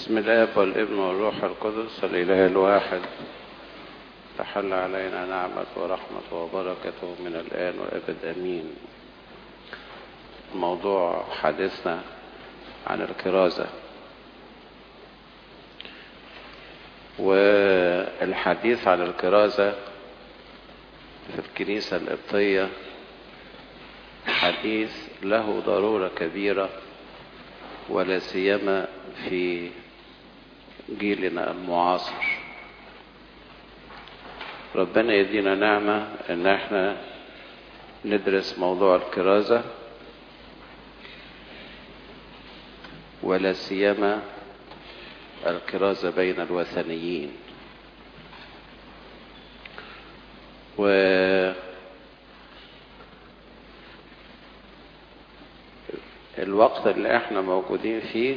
بسم الاب والابن والروح القدس الاله الواحد تحل علينا نعمة ورحمة وبركته من الآن وأبد أمين موضوع حديثنا عن الكرازة والحديث عن الكرازة في الكنيسة القبطية حديث له ضرورة كبيرة ولا سيما في جيلنا المعاصر ربنا يدينا نعمة ان احنا ندرس موضوع الكرازة ولا سيما الكرازة بين الوثنيين و الوقت اللي احنا موجودين فيه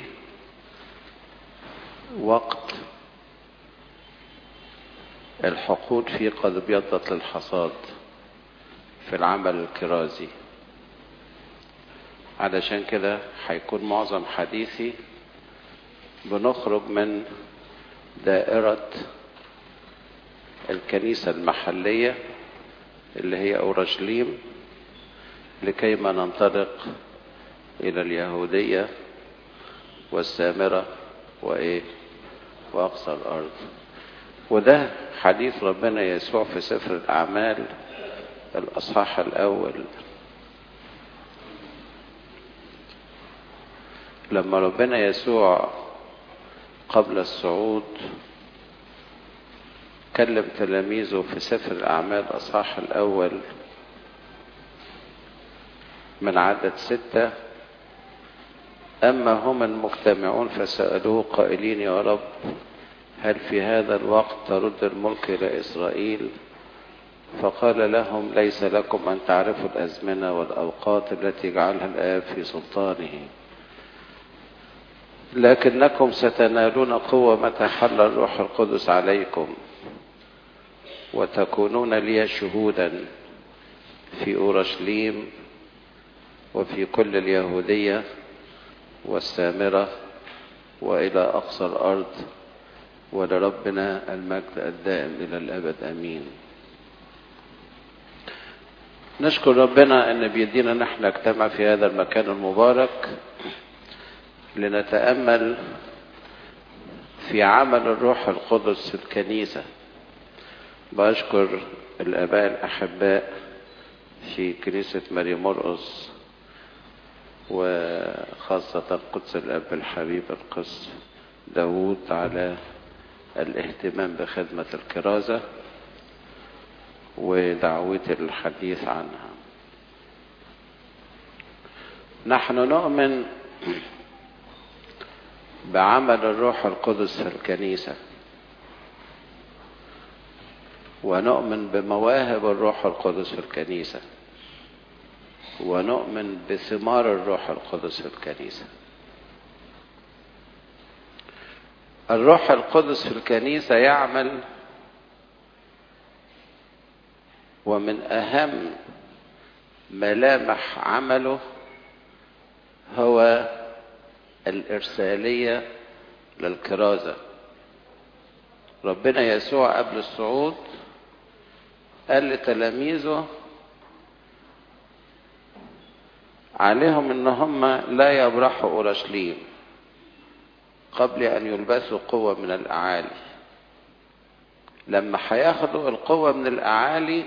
وقت الحقود فيه قد ابيضت للحصاد في العمل الكرازي علشان كده هيكون معظم حديثي بنخرج من دائرة الكنيسة المحلية اللي هي أورشليم لكيما ننطلق إلى اليهودية والسامرة وإيه وأقصى الأرض وده حديث ربنا يسوع في سفر الأعمال الأصحاح الأول لما ربنا يسوع قبل الصعود كلم تلاميذه في سفر الأعمال الأصحاح الأول من عدد ستة أما هم المجتمعون فسألوه قائلين يا رب هل في هذا الوقت ترد الملك إلى إسرائيل فقال لهم ليس لكم أن تعرفوا الأزمنة والأوقات التي جعلها الآب في سلطانه لكنكم ستنالون قوة متى حل الروح القدس عليكم وتكونون لي شهودا في أورشليم وفي كل اليهودية والسامرة وإلى أقصى الأرض ولربنا المجد الدائم إلى الأبد أمين نشكر ربنا أن بيدينا نحن نجتمع في هذا المكان المبارك لنتأمل في عمل الروح القدس في الكنيسة بشكر الآباء الأحباء في كنيسة مريم مرقص وخاصة قدس الأب الحبيب القس داود على الاهتمام بخدمة الكرازة ودعوتي للحديث عنها نحن نؤمن بعمل الروح القدس في الكنيسة ونؤمن بمواهب الروح القدس في الكنيسة ونؤمن بثمار الروح القدس في الكنيسة الروح القدس في الكنيسة يعمل ومن أهم ملامح عمله هو الإرسالية للكرازة ربنا يسوع قبل الصعود قال لتلاميذه عليهم ان هم لا يبرحوا اورشليم قبل ان يلبسوا قوه من الاعالي لما هياخدوا القوه من الاعالي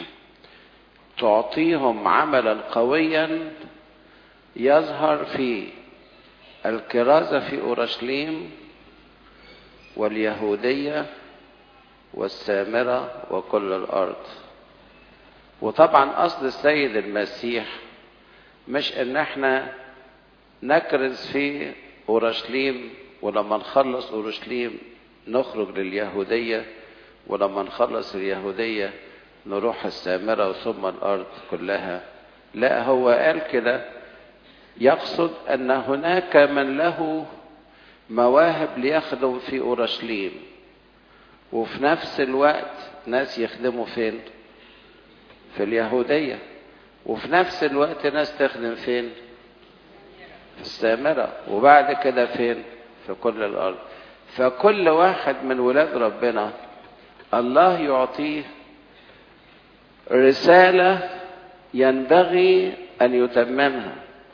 تعطيهم عملا قويا يظهر في الكرازه في اورشليم واليهوديه والسامره وكل الارض وطبعا اصل السيد المسيح مش ان احنا نكرز في اورشليم ولما نخلص اورشليم نخرج لليهوديه ولما نخلص اليهوديه نروح السامره ثم الارض كلها لا هو قال كده يقصد ان هناك من له مواهب ليخدم في اورشليم وفي نفس الوقت ناس يخدموا فين في اليهوديه وفي نفس الوقت ناس تخدم فين في السامرة وبعد كده فين في كل الارض فكل واحد من ولاد ربنا الله يعطيه رساله ينبغي ان يتممها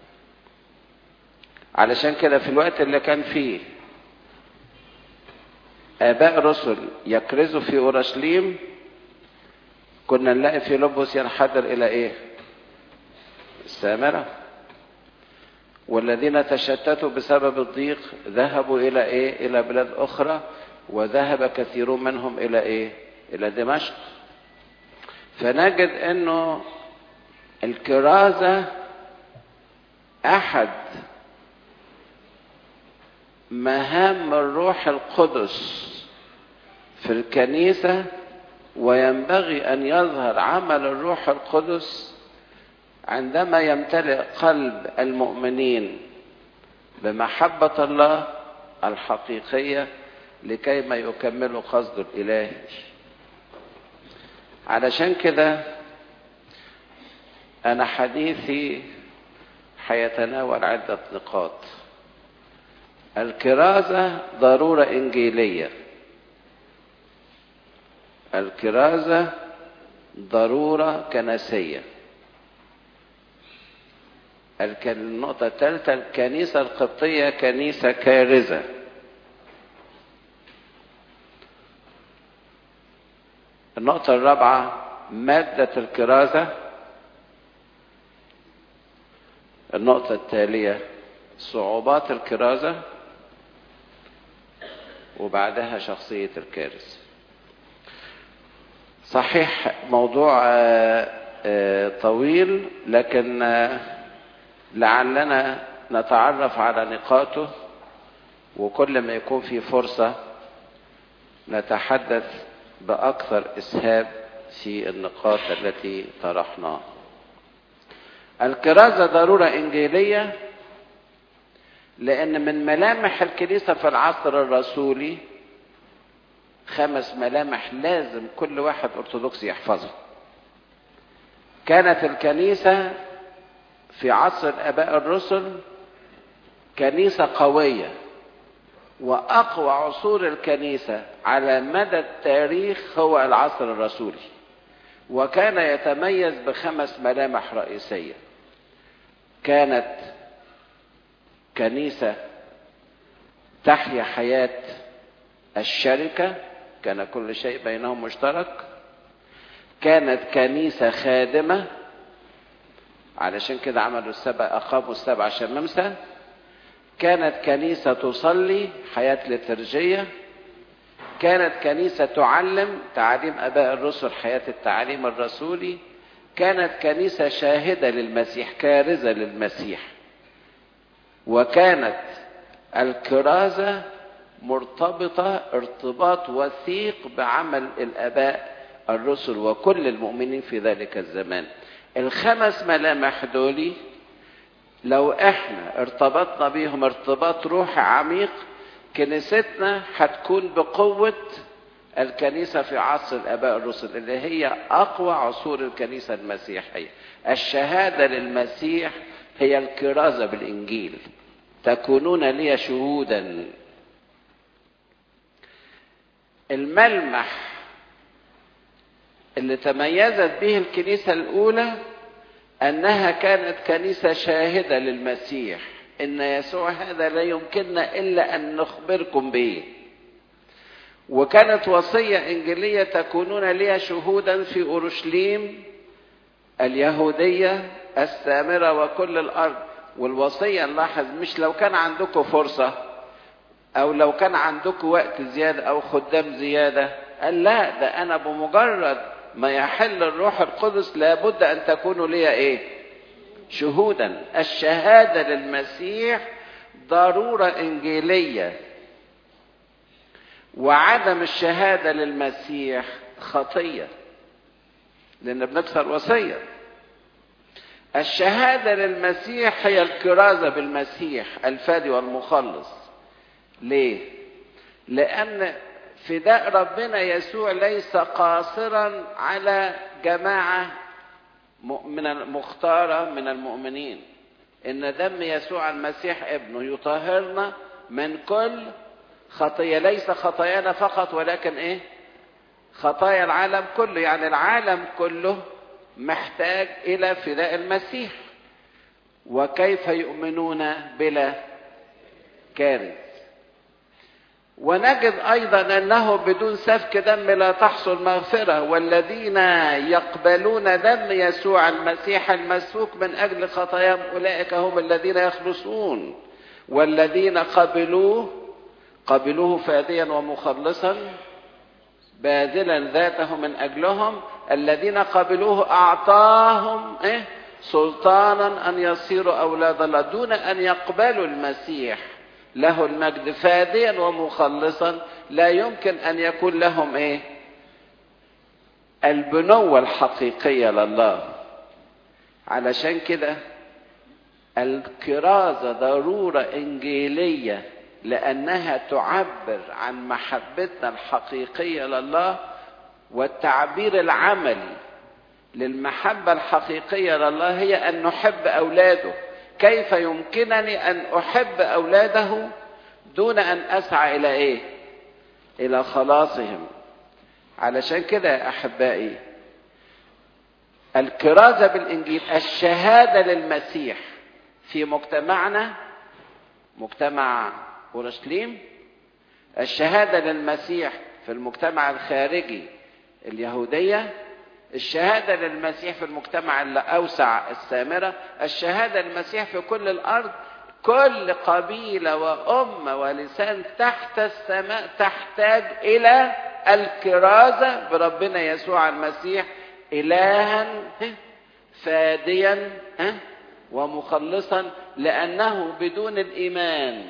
علشان كده في الوقت اللي كان فيه اباء رسل يكرزوا في اورشليم كنا نلاقي في لبس ينحدر الى ايه السامره والذين تشتتوا بسبب الضيق ذهبوا الى ايه الى بلاد اخرى وذهب كثيرون منهم الى ايه الى دمشق فنجد انه الكرازه احد مهام الروح القدس في الكنيسه وينبغي ان يظهر عمل الروح القدس عندما يمتلئ قلب المؤمنين بمحبه الله الحقيقيه لكي ما يكملوا قصده الالهي علشان كده انا حديثي حيتناول عده نقاط الكرازه ضروره انجيليه الكرازه ضروره كنسيه النقطة الثالثة الكنيسة القبطية كنيسة كارزة النقطة الرابعة مادة الكرازة النقطة التالية صعوبات الكرازة وبعدها شخصية الكارث صحيح موضوع طويل لكن لعلنا نتعرف على نقاطه وكل ما يكون في فرصة نتحدث بأكثر إسهاب في النقاط التي طرحناها الكرازة ضرورة إنجيلية لأن من ملامح الكنيسة في العصر الرسولي خمس ملامح لازم كل واحد أرثوذكسي يحفظها كانت الكنيسة في عصر الآباء الرسل كنيسة قوية وأقوى عصور الكنيسة على مدى التاريخ هو العصر الرسولي وكان يتميز بخمس ملامح رئيسية كانت كنيسة تحيا حياة الشركة كان كل شيء بينهم مشترك كانت كنيسة خادمة علشان كده عملوا السبع أقاموا السبع شمامسة كانت كنيسة تصلي حياة لترجية كانت كنيسة تعلم تعاليم أباء الرسل حياة التعليم الرسولي كانت كنيسة شاهدة للمسيح كارزة للمسيح وكانت الكرازة مرتبطة ارتباط وثيق بعمل الآباء الرسل وكل المؤمنين في ذلك الزمان الخمس ملامح دولي لو احنا ارتبطنا بيهم ارتباط روحي عميق كنيستنا هتكون بقوة الكنيسة في عصر الآباء الرسل اللي هي أقوى عصور الكنيسة المسيحية الشهادة للمسيح هي الكرازة بالإنجيل تكونون لي شهودا الملمح اللي تميزت به الكنيسة الأولى أنها كانت كنيسة شاهدة للمسيح إن يسوع هذا لا يمكننا إلا أن نخبركم به وكانت وصية إنجيلية تكونون لي شهودا في أورشليم اليهودية السامرة وكل الأرض والوصية نلاحظ مش لو كان عندكم فرصة أو لو كان عندكم وقت زيادة أو خدام زيادة قال لا ده أنا بمجرد ما يحل الروح القدس لابد أن تكونوا لي إيه شهودا الشهادة للمسيح ضرورة إنجيلية وعدم الشهادة للمسيح خطية لأن بنكسر وصية الشهادة للمسيح هي الكرازة بالمسيح الفادي والمخلص ليه؟ لأن فداء ربنا يسوع ليس قاصرا على جماعة من المختارة من المؤمنين إن دم يسوع المسيح ابنه يطهرنا من كل خطية ليس خطايانا فقط ولكن ايه خطايا العالم كله يعني العالم كله محتاج الى فداء المسيح وكيف يؤمنون بلا كارث ونجد ايضا انه بدون سفك دم لا تحصل مغفره والذين يقبلون دم يسوع المسيح المسفوك من اجل خطاياهم اولئك هم الذين يخلصون والذين قبلوه قبلوه فاديا ومخلصا باذلا ذاته من اجلهم الذين قبلوه اعطاهم إيه؟ سلطانا ان يصيروا اولاد الله دون ان يقبلوا المسيح له المجد فاديا ومخلصا لا يمكن ان يكون لهم ايه البنوة الحقيقية لله علشان كده الكرازة ضرورة إنجيلية لأنها تعبر عن محبتنا الحقيقية لله والتعبير العملي للمحبة الحقيقية لله هي أن نحب أولاده كيف يمكنني ان احب اولاده دون ان اسعى الى ايه الى خلاصهم علشان كده يا احبائي الكرازه بالانجيل الشهاده للمسيح في مجتمعنا مجتمع اورشليم الشهاده للمسيح في المجتمع الخارجي اليهوديه الشهادة للمسيح في المجتمع الأوسع السامرة الشهادة للمسيح في كل الأرض كل قبيلة وأمة ولسان تحت السماء تحتاج إلى الكرازة بربنا يسوع المسيح إلها فاديا ومخلصا لأنه بدون الإيمان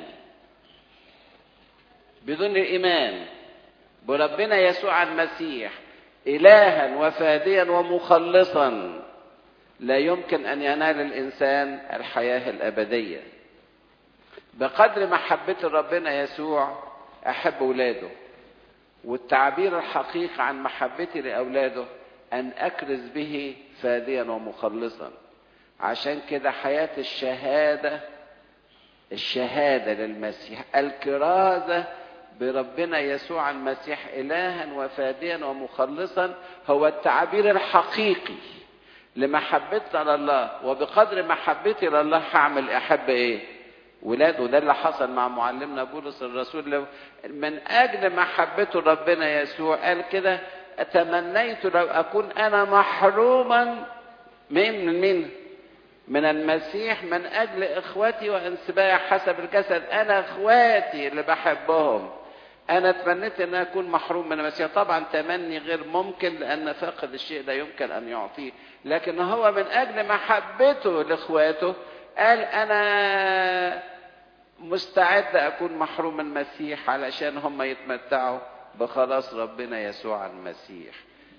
بدون الإيمان بربنا يسوع المسيح إلها وفاديا ومخلصا لا يمكن أن ينال الإنسان الحياة الأبدية بقدر محبة ربنا يسوع أحب أولاده والتعبير الحقيقي عن محبتي لأولاده أن أكرز به فاديا ومخلصا عشان كده حياة الشهادة الشهادة للمسيح الكرازة بربنا يسوع المسيح إلها وفاديا ومخلصا هو التعبير الحقيقي لمحبتنا لله وبقدر محبتي لله هعمل أحب إيه؟ ولاده وده اللي حصل مع معلمنا بولس الرسول من أجل محبته ربنا يسوع قال كده تمنيت لو أكون أنا محروما من من مين؟ من المسيح من أجل إخوتي وأنسبائي حسب الجسد أنا إخواتي اللي بحبهم أنا تمنيت أن أكون محروم من المسيح طبعا تمني غير ممكن لأن فاقد الشيء لا يمكن أن يعطيه لكن هو من أجل محبته لإخواته قال أنا مستعد أكون محروم من المسيح علشان هم يتمتعوا بخلاص ربنا يسوع المسيح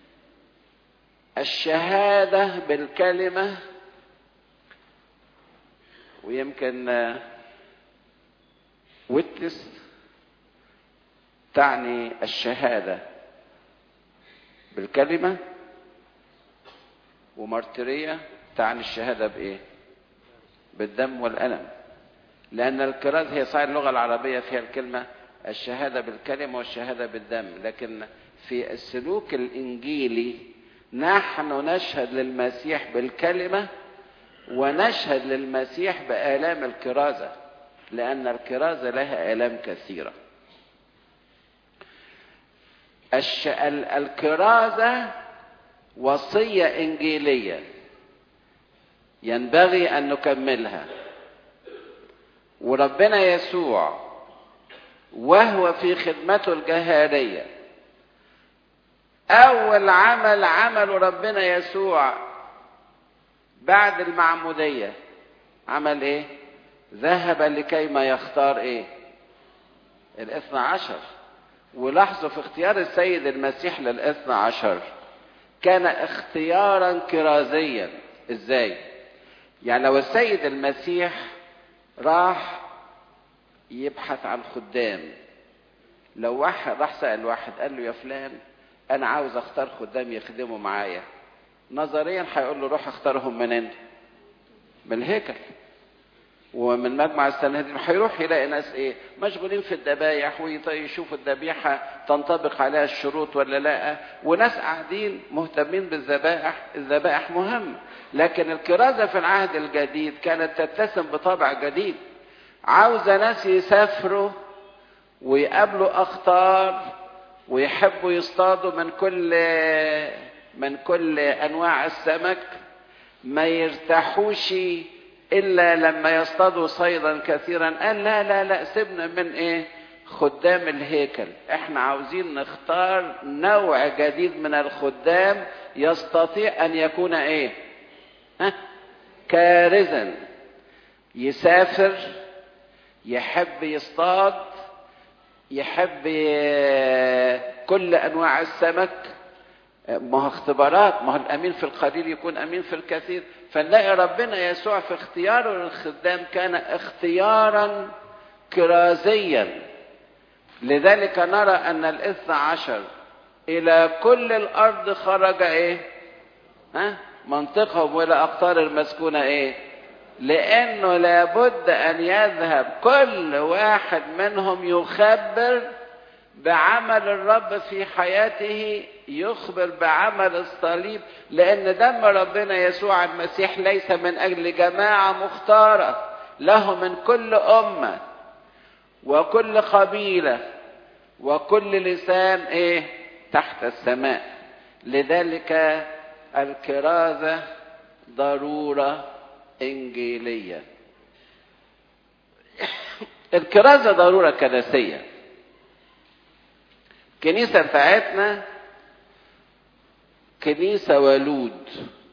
الشهادة بالكلمة ويمكن ويتنس تعني الشهادة بالكلمة ومارترية تعني الشهادة بإيه؟ بالدم والألم لأن الكراز هي صحيح اللغة العربية فيها الكلمة الشهادة بالكلمة والشهادة بالدم لكن في السلوك الإنجيلي نحن نشهد للمسيح بالكلمة ونشهد للمسيح بآلام الكرازة لأن الكرازة لها آلام كثيرة الش... ال... الكرازة وصية إنجيلية ينبغي أن نكملها وربنا يسوع وهو في خدمته الجهارية أول عمل عمله ربنا يسوع بعد المعمودية عمل إيه؟ ذهب لكي ما يختار إيه؟ الاثنى عشر ولاحظوا في اختيار السيد المسيح للاثنى عشر كان اختيارا كرازيا ازاي يعني لو السيد المسيح راح يبحث عن خدام لو واحد راح سأل واحد قال له يا فلان انا عاوز اختار خدام يخدموا معايا نظريا هيقول له روح اختارهم منين من الهيكل ومن مجمع السنهدين هيروح يلاقي ناس ايه مشغولين في الذبايح ويشوفوا الذبيحه تنطبق عليها الشروط ولا لا وناس قاعدين مهتمين بالذبائح الذبائح مهمه لكن الكرازه في العهد الجديد كانت تتسم بطابع جديد عاوزه ناس يسافروا ويقابلوا اخطار ويحبوا يصطادوا من كل من كل انواع السمك ما يرتاحوش الا لما يصطادوا صيدا كثيرا قال لا لا لا سيبنا من ايه خدام الهيكل احنا عاوزين نختار نوع جديد من الخدام يستطيع ان يكون ايه ها كارزا يسافر يحب يصطاد يحب كل انواع السمك ما هو اختبارات ما هو الامين في القليل يكون امين في الكثير فنلاقي ربنا يسوع في اختياره للخدام كان اختيارا كرازيا لذلك نرى ان الاثنى عشر الى كل الارض خرج ايه ها منطقهم والى اقطار المسكونه ايه لانه لابد ان يذهب كل واحد منهم يخبر بعمل الرب في حياته يخبر بعمل الصليب لان دم ربنا يسوع المسيح ليس من اجل جماعه مختاره له من كل امه وكل قبيله وكل لسان ايه تحت السماء لذلك الكرازه ضروره انجيليه الكرازه ضروره كنسيه الكنيسه بتاعتنا كنيسه ولود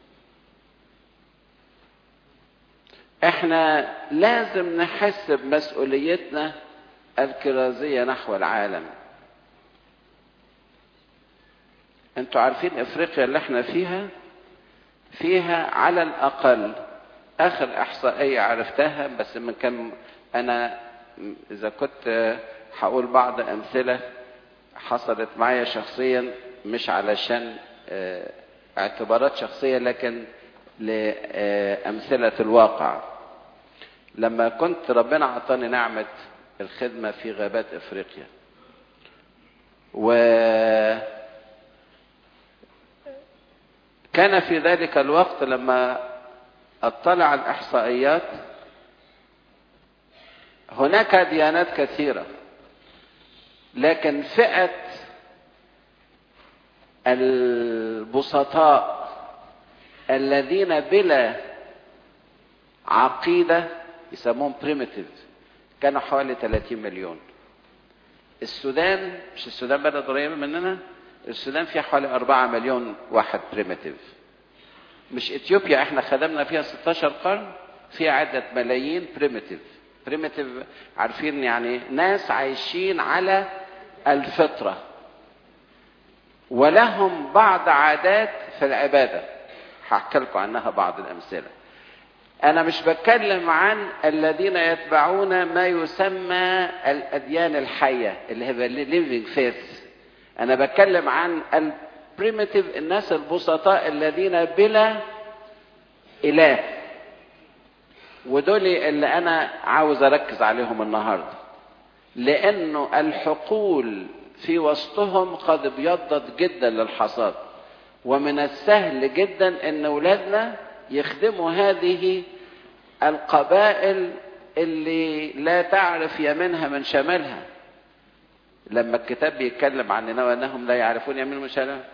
احنا لازم نحس بمسؤوليتنا الكرازيه نحو العالم انتوا عارفين افريقيا اللي احنا فيها فيها على الاقل اخر احصائيه عرفتها بس من كم انا اذا كنت هقول بعض امثله حصلت معايا شخصيا مش علشان اعتبارات شخصيه لكن لامثله الواقع لما كنت ربنا اعطاني نعمه الخدمه في غابات افريقيا و كان في ذلك الوقت لما اطلع على الاحصائيات هناك ديانات كثيره لكن فئه البسطاء الذين بلا عقيده يسموهم بريمتيف كانوا حوالي 30 مليون السودان مش السودان بلد قريبه مننا السودان فيها حوالي 4 مليون واحد بريمتيف مش اثيوبيا احنا خدمنا فيها 16 قرن فيها عدة ملايين بريمتيف بريمتيف عارفين يعني ناس عايشين على الفطرة ولهم بعض عادات في العبادة هحكي لكم عنها بعض الأمثلة أنا مش بتكلم عن الذين يتبعون ما يسمى الأديان الحية اللي هي living faith أنا بتكلم عن البريمتيف الناس البسطاء الذين بلا إله ودول اللي أنا عاوز أركز عليهم النهاردة لأنه الحقول في وسطهم قد ابيضت جدا للحصاد ومن السهل جدا ان اولادنا يخدموا هذه القبائل اللي لا تعرف يمينها من شمالها لما الكتاب بيتكلم عننا وانهم لا يعرفون يمين من شمالها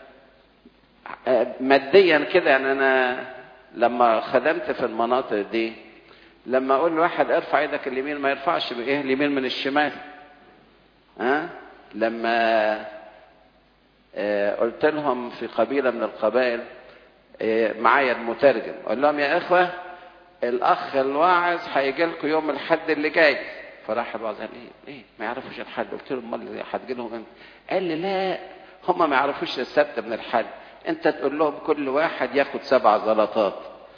ماديا كده يعني انا لما خدمت في المناطق دي لما اقول لواحد ارفع ايدك اليمين ما يرفعش بايه اليمين من الشمال ها لما قلت لهم في قبيلة من القبائل معايا المترجم قال لهم يا إخوة الأخ الواعظ هيجي لكم يوم الحد اللي جاي فراح الواعظ قال إيه إيه ما يعرفوش الحد قلت لهم أمال هتجي لهم إمتى؟ قال لي لا هم ما يعرفوش السبت من الحد أنت تقول لهم كل واحد ياخد سبع زلطات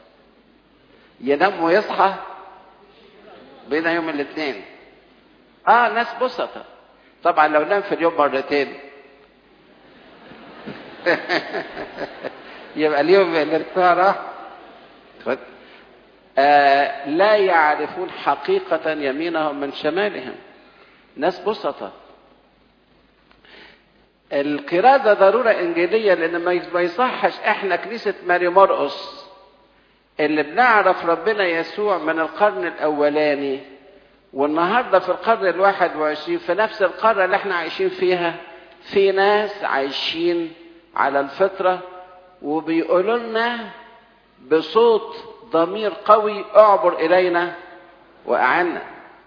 ينام ويصحى بين يوم الاثنين اه ناس بسطة طبعا لو نام في اليوم مرتين يبقى اليوم اللي راح آه لا يعرفون حقيقة يمينهم من شمالهم ناس بسطة الكرازة ضرورة إنجيلية لأن ما يصحش إحنا كنيسة ماري مرقس اللي بنعرف ربنا يسوع من القرن الأولاني والنهارده في القرن الواحد وعشرين في نفس القارة اللي احنا عايشين فيها في ناس عايشين على الفطرة وبيقولوا لنا بصوت ضمير قوي اعبر إلينا وأعنا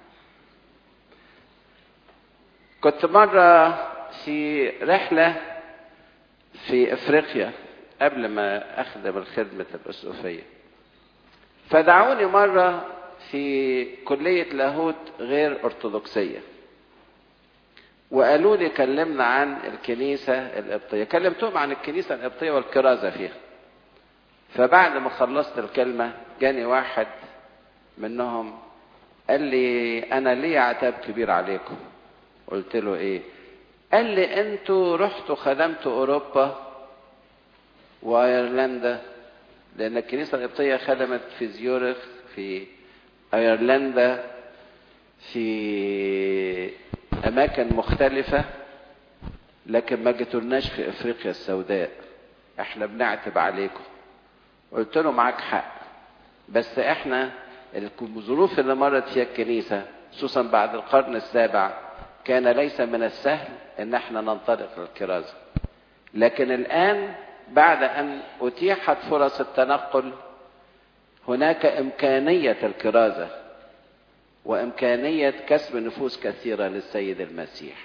كنت مرة في رحلة في افريقيا قبل ما اخدم الخدمة الاسقفية فدعوني مرة في كلية لاهوت غير ارثوذكسية وقالوا لي كلمنا عن الكنيسة القبطية كلمتهم عن الكنيسة القبطية والكرازة فيها فبعد ما خلصت الكلمة جاني واحد منهم قال لي انا ليه عتاب كبير عليكم قلت له ايه قال لي انتوا رحتوا خدمتوا اوروبا وايرلندا لان الكنيسه القبطيه خدمت في زيورخ في ايرلندا في اماكن مختلفه لكن ما جيتولناش في افريقيا السوداء احنا بنعتب عليكم قلت له معاك حق بس احنا الظروف اللي مرت فيها الكنيسه خصوصا بعد القرن السابع كان ليس من السهل ان احنا ننطلق للكرازه لكن الان بعد ان اتيحت فرص التنقل هناك امكانيه الكرازه وامكانيه كسب نفوس كثيره للسيد المسيح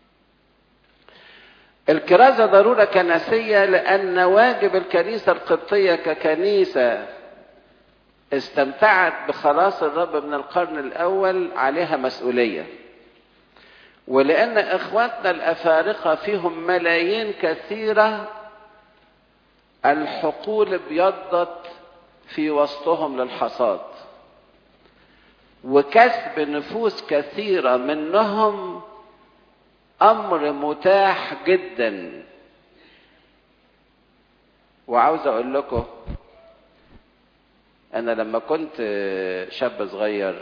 الكرازه ضروره كنسيه لان واجب الكنيسه القبطيه ككنيسه استمتعت بخلاص الرب من القرن الاول عليها مسؤوليه ولأن إخواتنا الأفارقة فيهم ملايين كثيرة الحقول ابيضت في وسطهم للحصاد وكسب نفوس كثيرة منهم أمر متاح جدا وعاوز أقول لكم أنا لما كنت شاب صغير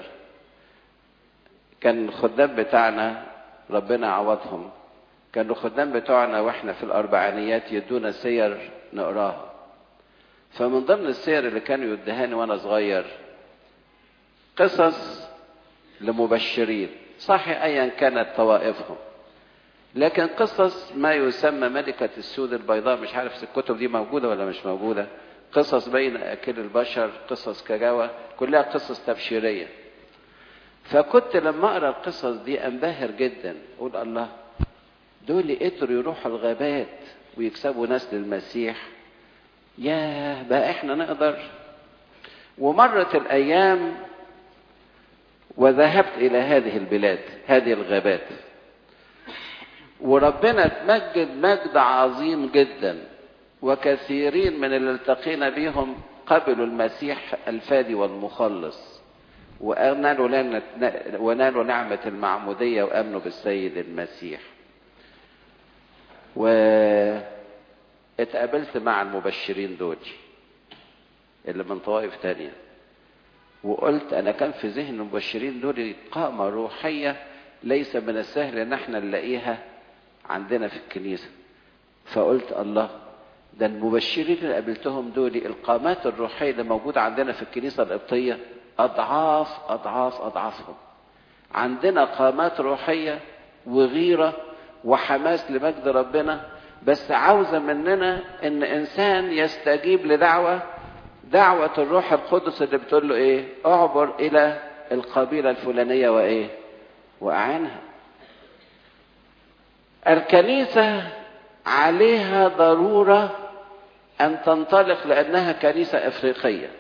كان الخدام بتاعنا ربنا يعوضهم كانوا الخدام بتوعنا واحنا في الاربعينيات يدونا سير نقراها فمن ضمن السير اللي كانوا يدهاني وانا صغير قصص لمبشرين صحيح ايا كانت طوائفهم لكن قصص ما يسمى ملكة السود البيضاء مش عارف الكتب دي موجودة ولا مش موجودة قصص بين أكل البشر قصص كجاوة كلها قصص تبشيرية فكنت لما اقرا القصص دي انبهر جدا اقول الله دول قدروا يروحوا الغابات ويكسبوا ناس للمسيح ياه بقى احنا نقدر ومرت الايام وذهبت الى هذه البلاد هذه الغابات وربنا تمجد مجد عظيم جدا وكثيرين من اللي التقينا بهم قبلوا المسيح الفادي والمخلص ونالوا ونالوا نعمة المعمودية وآمنوا بالسيد المسيح واتقابلت مع المبشرين دول اللي من طوائف تانية وقلت أنا كان في ذهن المبشرين دول قامة روحية ليس من السهل إن احنا نلاقيها عندنا في الكنيسة فقلت الله ده المبشرين اللي قابلتهم دول القامات الروحية اللي موجودة عندنا في الكنيسة القبطية أضعاف أضعاف أضعافهم عندنا قامات روحية وغيرة وحماس لمجد ربنا بس عاوزة مننا إن إنسان يستجيب لدعوة دعوة الروح القدس اللي بتقول له إيه أعبر إلى القبيلة الفلانية وإيه وأعينها الكنيسة عليها ضرورة أن تنطلق لأنها كنيسة إفريقية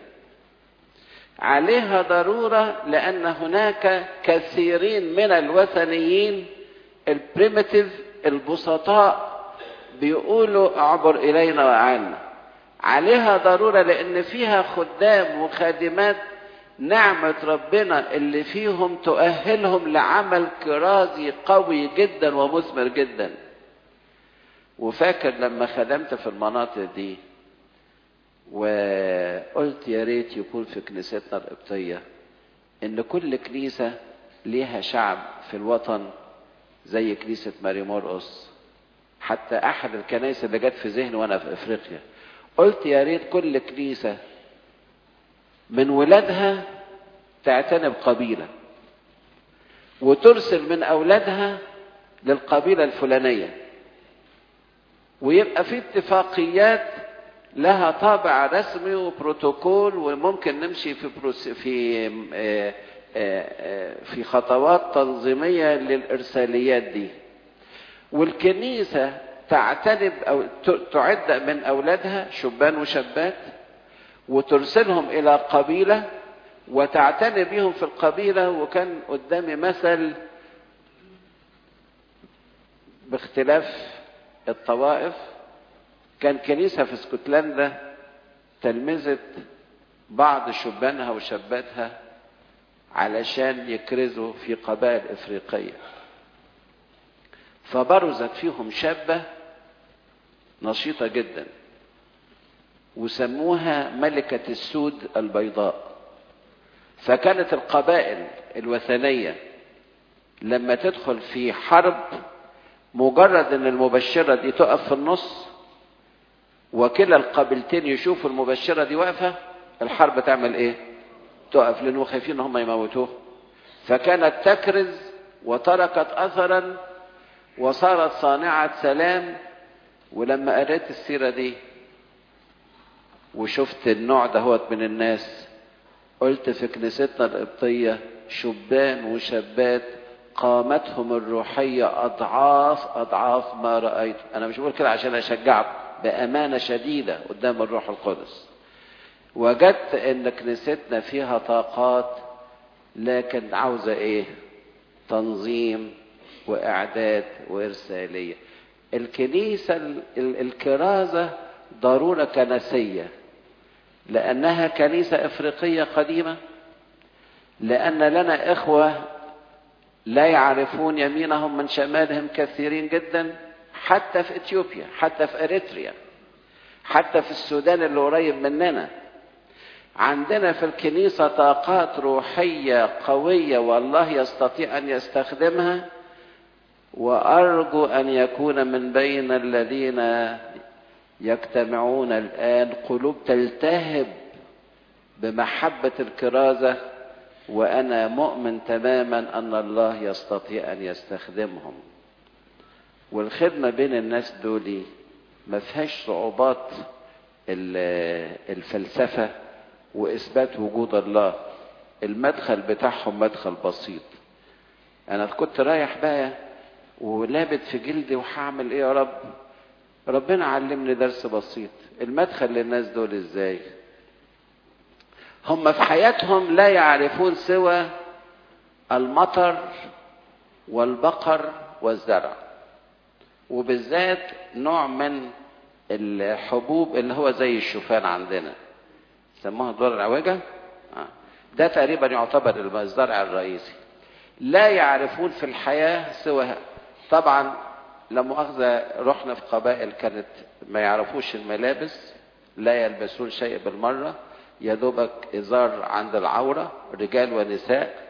عليها ضرورة لأن هناك كثيرين من الوثنيين البريمتيف البسطاء بيقولوا اعبر إلينا وأعنا عليها ضرورة لأن فيها خدام وخادمات نعمة ربنا اللي فيهم تؤهلهم لعمل كرازي قوي جدا ومثمر جدا وفاكر لما خدمت في المناطق دي وقلت يا ريت يكون في كنيستنا القبطية إن كل كنيسة ليها شعب في الوطن زي كنيسة ماري مرقس حتى أحد الكنائس اللي جت في ذهني وأنا في أفريقيا قلت يا ريت كل كنيسة من ولادها تعتني بقبيلة وترسل من أولادها للقبيلة الفلانية ويبقى في اتفاقيات لها طابع رسمي وبروتوكول وممكن نمشي في بروس في آه آه في خطوات تنظيمية للإرساليات دي والكنيسة تعتنب أو تعد من أولادها شبان وشابات وترسلهم إلى قبيلة وتعتني بهم في القبيلة وكان قدامي مثل باختلاف الطوائف كان كنيسة في اسكتلندا تلمذت بعض شبانها وشاباتها علشان يكرزوا في قبائل افريقيه فبرزت فيهم شابه نشيطه جدا وسموها ملكه السود البيضاء فكانت القبائل الوثنيه لما تدخل في حرب مجرد ان المبشره دي تقف في النص وكلا القبيلتين يشوفوا المبشره دي واقفه الحرب تعمل ايه تقف لانه خايفين ان هم يموتوه فكانت تكرز وتركت اثرا وصارت صانعه سلام ولما قريت السيره دي وشفت النوع دهوت من الناس قلت في كنيستنا القبطيه شبان وشابات قامتهم الروحيه اضعاف اضعاف ما رايت انا مش بقول كده عشان اشجعكم بامانه شديده قدام الروح القدس وجدت ان كنيستنا فيها طاقات لكن عاوزه ايه تنظيم واعداد وارساليه الكنيسه الكرازه ضروره كنسيه لانها كنيسه افريقيه قديمه لان لنا اخوه لا يعرفون يمينهم من شمالهم كثيرين جدا حتى في اثيوبيا حتى في اريتريا حتى في السودان اللي قريب مننا عندنا في الكنيسة طاقات روحية قوية والله يستطيع أن يستخدمها وأرجو أن يكون من بين الذين يجتمعون الآن قلوب تلتهب بمحبة الكرازة وأنا مؤمن تماما أن الله يستطيع أن يستخدمهم والخدمة بين الناس دول ما فيهاش صعوبات الفلسفة واثبات وجود الله المدخل بتاعهم مدخل بسيط انا كنت رايح بقى ولابت في جلدي وهعمل ايه يا رب ربنا علمني درس بسيط المدخل للناس دول ازاي هم في حياتهم لا يعرفون سوى المطر والبقر والزرع وبالذات نوع من الحبوب اللي هو زي الشوفان عندنا سموها الدور العوجة آه. ده تقريبا يعتبر الزرع الرئيسي لا يعرفون في الحياة سوى طبعا لا مؤاخذة رحنا في قبائل كانت ما يعرفوش الملابس لا يلبسون شيء بالمرة يا دوبك إزار عند العورة رجال ونساء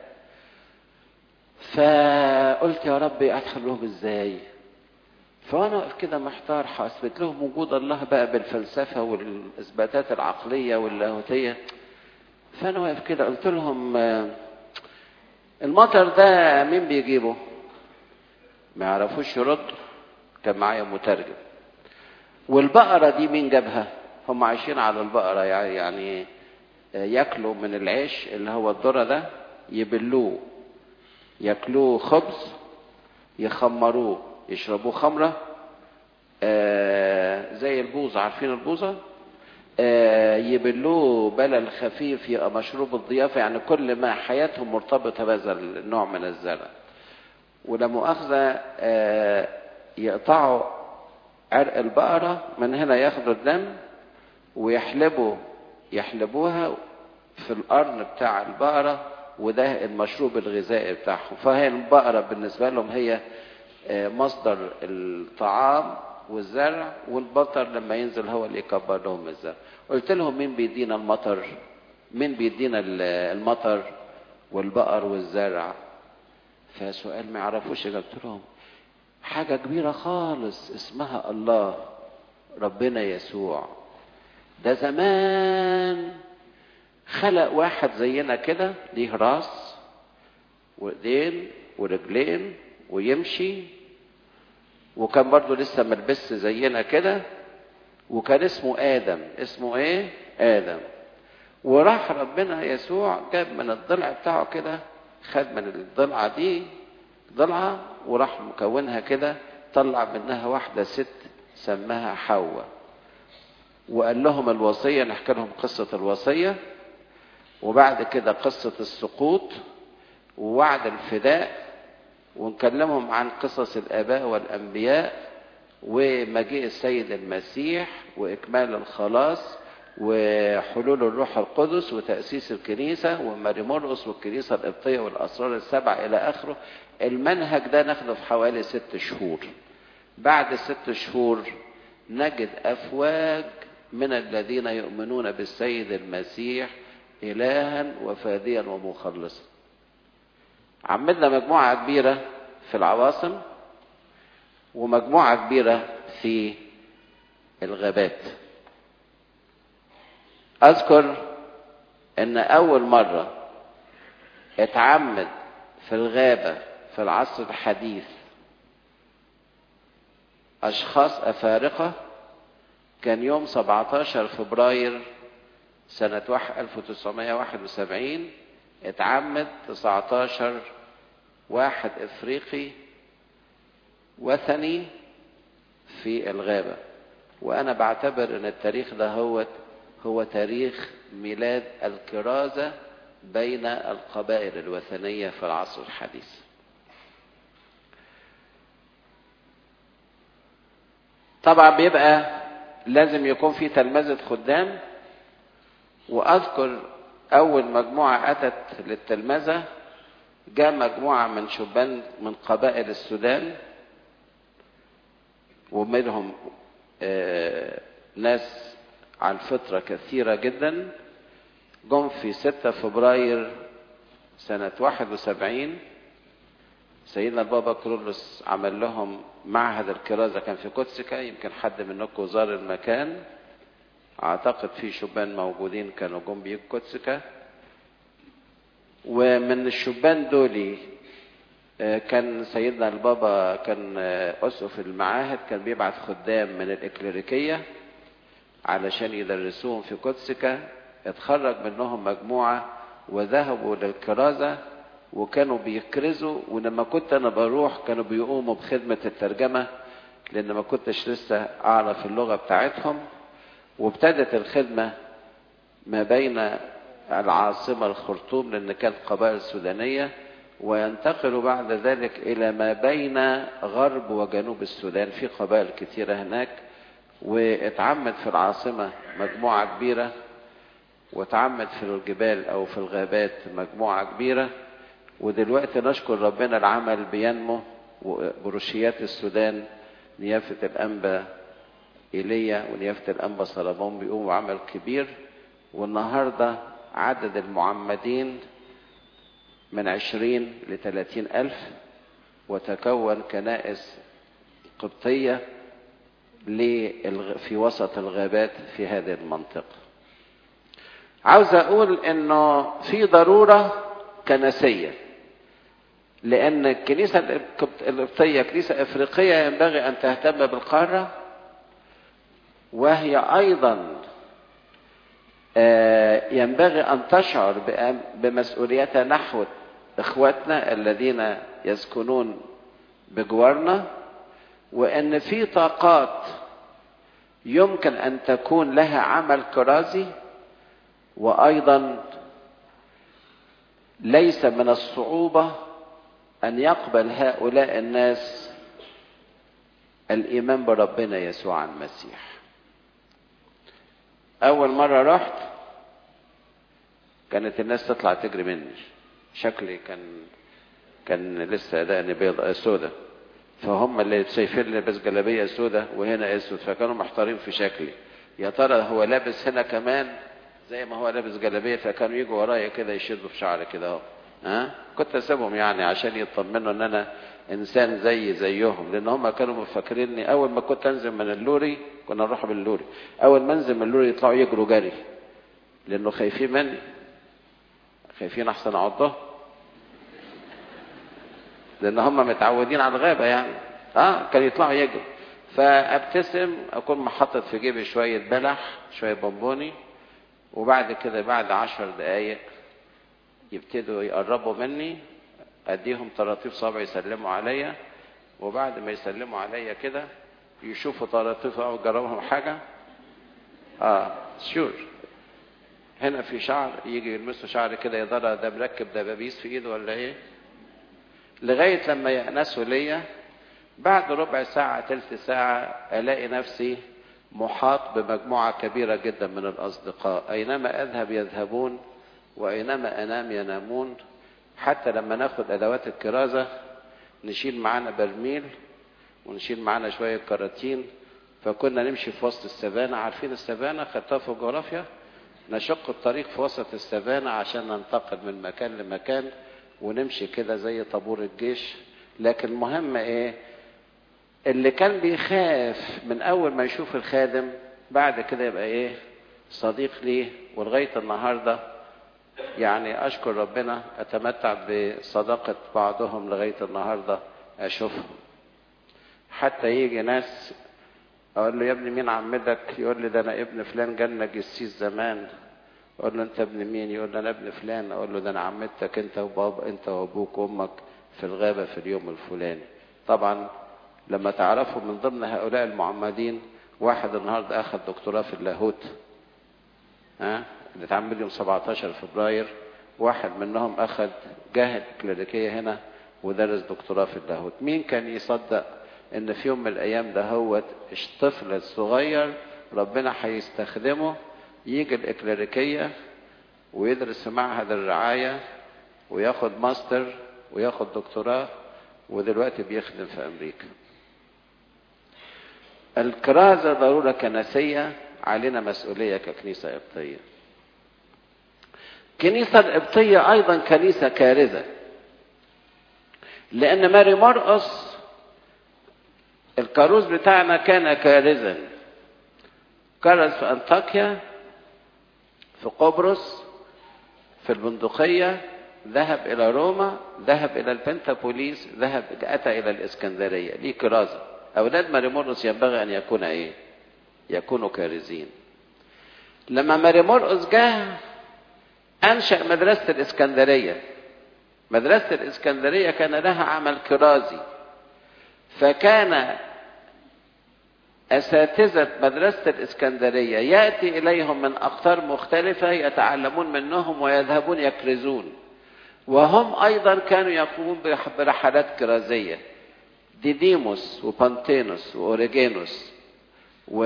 فقلت يا ربي أدخل لهم إزاي فانا واقف كده محتار هاثبت لهم وجود الله بقى بالفلسفه والاثباتات العقليه واللاهوتيه فانا واقف كده قلت لهم المطر ده مين بيجيبه ما يعرفوش يردوا كان معايا مترجم والبقره دي مين جابها هم عايشين على البقره يعني ياكلوا من العيش اللي هو الذره ده يبلوه ياكلوه خبز يخمروه يشربوه خمرة آه زي البوظة عارفين البوظة آه يبلوه بلل خفيف يبقى مشروب الضيافة يعني كل ما حياتهم مرتبطة بهذا النوع من الزرع ولا مؤاخذة آه يقطعوا عرق البقرة من هنا ياخدوا الدم ويحلبوا يحلبوها في القرن بتاع البقرة وده المشروب الغذائي بتاعهم فهي البقرة بالنسبة لهم هي مصدر الطعام والزرع والبطر لما ينزل هو اللي يكبر لهم الزرع قلت لهم مين بيدينا المطر مين بيدينا المطر والبقر والزرع فسؤال ما يعرفوش قلت لهم حاجة كبيرة خالص اسمها الله ربنا يسوع ده زمان خلق واحد زينا كده ليه راس وايدين ورجلين ويمشي وكان برضه لسه ملبس زينا كده وكان اسمه ادم اسمه ايه ادم وراح ربنا يسوع جاب من الضلع بتاعه كده خد من الضلعه دي ضلعه وراح مكونها كده طلع منها واحده ست سماها حواء وقال لهم الوصيه نحكي لهم قصه الوصيه وبعد كده قصه السقوط ووعد الفداء ونكلمهم عن قصص الآباء والأنبياء ومجيء السيد المسيح وإكمال الخلاص وحلول الروح القدس وتأسيس الكنيسة وماري مرقس والكنيسة القبطية والأسرار السبع إلى آخره المنهج ده ناخده في حوالي ست شهور بعد ست شهور نجد أفواج من الذين يؤمنون بالسيد المسيح إلها وفاديا ومخلصا عملنا مجموعة كبيرة في العواصم ومجموعة كبيرة في الغابات أذكر أن أول مرة اتعمد في الغابة في العصر الحديث أشخاص أفارقة كان يوم 17 فبراير سنة 1971 اتعمد 19 واحد افريقي وثني في الغابة وانا بعتبر ان التاريخ ده هو هو تاريخ ميلاد الكرازة بين القبائل الوثنية في العصر الحديث طبعا بيبقى لازم يكون في تلمذة خدام واذكر أول مجموعة أتت للتلمذة جاء مجموعة من شبان من قبائل السودان ومنهم آه ناس على الفطرة كثيرة جدا جم في 6 فبراير سنة 71 سيدنا البابا كرولوس عمل لهم معهد الكرازة كان في كوتسكا يمكن حد منكم زار المكان اعتقد في شبان موجودين كانوا جم بيجوا كوتسكا ومن الشبان دول كان سيدنا البابا كان اسقف المعاهد كان بيبعت خدام من الاكليريكيه علشان يدرسوهم في كوتسكا اتخرج منهم مجموعه وذهبوا للكرازه وكانوا بيكرزوا ولما كنت انا بروح كانوا بيقوموا بخدمه الترجمه لان ما كنتش لسه اعرف اللغه بتاعتهم وابتدت الخدمة ما بين العاصمة الخرطوم لأن كانت قبائل سودانية وينتقل بعد ذلك إلى ما بين غرب وجنوب السودان في قبائل كثيرة هناك واتعمد في العاصمة مجموعة كبيرة واتعمد في الجبال أو في الغابات مجموعة كبيرة ودلوقتي نشكر ربنا العمل بينمو وبروشيات السودان نيافة الأنبا ايليا ونيافة الأنبا صلبون بيقوموا عمل كبير والنهاردة عدد المعمدين من عشرين لثلاثين ألف وتكون كنائس قبطية في وسط الغابات في هذه المنطقة عاوز أقول إنه في ضرورة كنسية لأن الكنيسة القبطية كنيسة إفريقية ينبغي أن تهتم بالقارة وهي ايضا ينبغي ان تشعر بمسؤوليتها نحو اخواتنا الذين يسكنون بجوارنا وان في طاقات يمكن ان تكون لها عمل كرازي وايضا ليس من الصعوبه ان يقبل هؤلاء الناس الايمان بربنا يسوع المسيح اول مره رحت كانت الناس تطلع تجري مني شكلي كان كان لسه دقني بيضة سودة فهم اللي شايفين لابس جلابيه سودة وهنا اسود فكانوا محتارين في شكلي يا ترى هو لابس هنا كمان زي ما هو لابس جلابيه فكانوا يجوا ورايا كده يشدوا في شعري كده اهو ها كنت اسيبهم يعني عشان يطمنوا ان انا انسان زي زيهم لان هم كانوا مفكريني اول ما كنت انزل من اللوري كنا نروح باللوري اول ما انزل من اللوري يطلعوا يجروا جري لانه خايفين مني خايفين احسن اعضهم لان هم متعودين على الغابه يعني اه كانوا يطلعوا يجروا فابتسم اكون محطط في جيبي شويه بلح شويه بونبوني وبعد كده بعد عشر دقايق يبتدوا يقربوا مني اديهم طراطيف صابع يسلموا عليا وبعد ما يسلموا عليا كده يشوفوا طراطيف او يجربهم حاجه اه شور هنا في شعر يجي يلمسوا شعر كده يا ترى ده مركب دبابيس في ايده ولا ايه لغايه لما يأنسوا ليا بعد ربع ساعة تلت ساعة ألاقي نفسي محاط بمجموعة كبيرة جدا من الأصدقاء أينما أذهب يذهبون وأينما أنام ينامون حتى لما ناخد أدوات الكرازة نشيل معانا برميل ونشيل معانا شوية كراتين فكنا نمشي في وسط السفانة عارفين السفانة خدتها في الجغرافيا نشق الطريق في وسط السفانة عشان ننتقل من مكان لمكان ونمشي كده زي طابور الجيش لكن المهم ايه اللي كان بيخاف من اول ما يشوف الخادم بعد كده يبقى ايه صديق ليه ولغايه النهارده يعني اشكر ربنا اتمتع بصداقه بعضهم لغايه النهارده اشوفهم حتى يجي ناس اقول له يا ابني مين عمتك يقول لي ده انا ابن فلان جالنا جسيس زمان اقول له انت ابن مين يقول لي انا ابن فلان اقول له ده انا عمتك انت وبابا انت وابوك وامك في الغابه في اليوم الفلاني طبعا لما تعرفوا من ضمن هؤلاء المعمدين واحد النهارده اخذ دكتوراه في اللاهوت ها اللي اتعمل يوم 17 فبراير واحد منهم اخذ جاهد كلينيكيه هنا ودرس دكتوراه في اللاهوت مين كان يصدق ان في يوم من الايام ده هو الطفل الصغير ربنا هيستخدمه يجي الاكليريكيه ويدرس في معهد الرعايه وياخد ماستر وياخد دكتوراه ودلوقتي بيخدم في امريكا الكرازة ضرورة كنسية علينا مسؤولية ككنيسة قبطية الكنيسة القبطية أيضا كنيسة كارثة لأن ماري مرقس الكاروز بتاعنا كان كارثا كرز في أنطاكيا في قبرص في البندقية ذهب إلى روما ذهب إلى البنتابوليس ذهب أتى إلى الإسكندرية ليه كرازة أولاد ماريمورقس ينبغي أن يكون إيه؟ يكونوا كارزين. لما ماريمورقس جه أنشأ مدرسة الإسكندرية. مدرسة الإسكندرية كان لها عمل كرازي. فكان أساتذة مدرسة الإسكندرية يأتي إليهم من أقطار مختلفة يتعلمون منهم ويذهبون يكرزون. وهم أيضا كانوا يقومون برحلات كرازية. ديديموس وبانتينوس وأوريجينوس و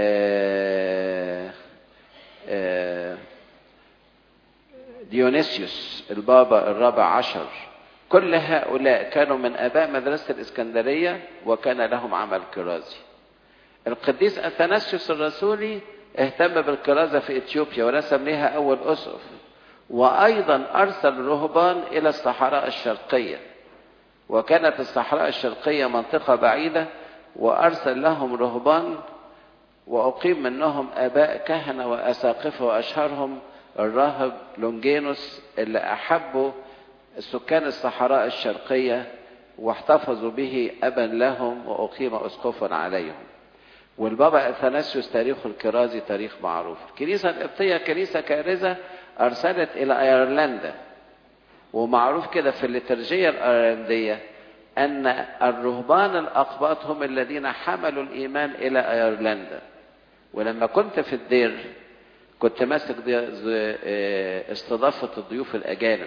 ديونيسيوس البابا الرابع عشر كل هؤلاء كانوا من آباء مدرسة الإسكندرية وكان لهم عمل كرازي القديس أثناسيوس الرسولي اهتم بالكرازة في إثيوبيا ورسم لها أول أسقف وأيضا أرسل رهبان إلى الصحراء الشرقية وكانت الصحراء الشرقية منطقة بعيدة وأرسل لهم رهبان وأقيم منهم آباء كهنة وأساقفة وأشهرهم الراهب لونجينوس اللي أحبوا سكان الصحراء الشرقية واحتفظوا به أبا لهم وأقيم أسقفا عليهم والبابا أثناسيوس تاريخه الكرازي تاريخ معروف الكنيسة القبطية كنيسة كارثة أرسلت إلى أيرلندا ومعروف كده في الليترجية الأيرلندية أن الرهبان الأقباط هم الذين حملوا الإيمان إلى أيرلندا ولما كنت في الدير كنت ماسك استضافة الضيوف الأجانب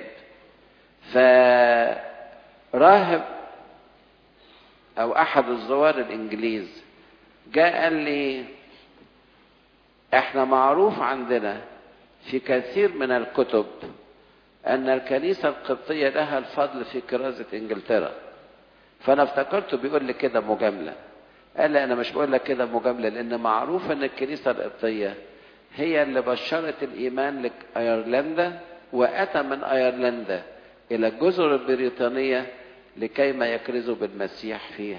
فراهب أو أحد الزوار الإنجليز جاء قال لي احنا معروف عندنا في كثير من الكتب أن الكنيسة القبطية لها الفضل في كرازة إنجلترا فانا افتكرته بيقول لي كده مجامله قال لي انا مش بقول لك كده مجامله لان معروف ان الكنيسه القبطيه هي اللي بشرت الايمان لايرلندا واتى من ايرلندا الى الجزر البريطانيه لكي ما يكرزوا بالمسيح فيها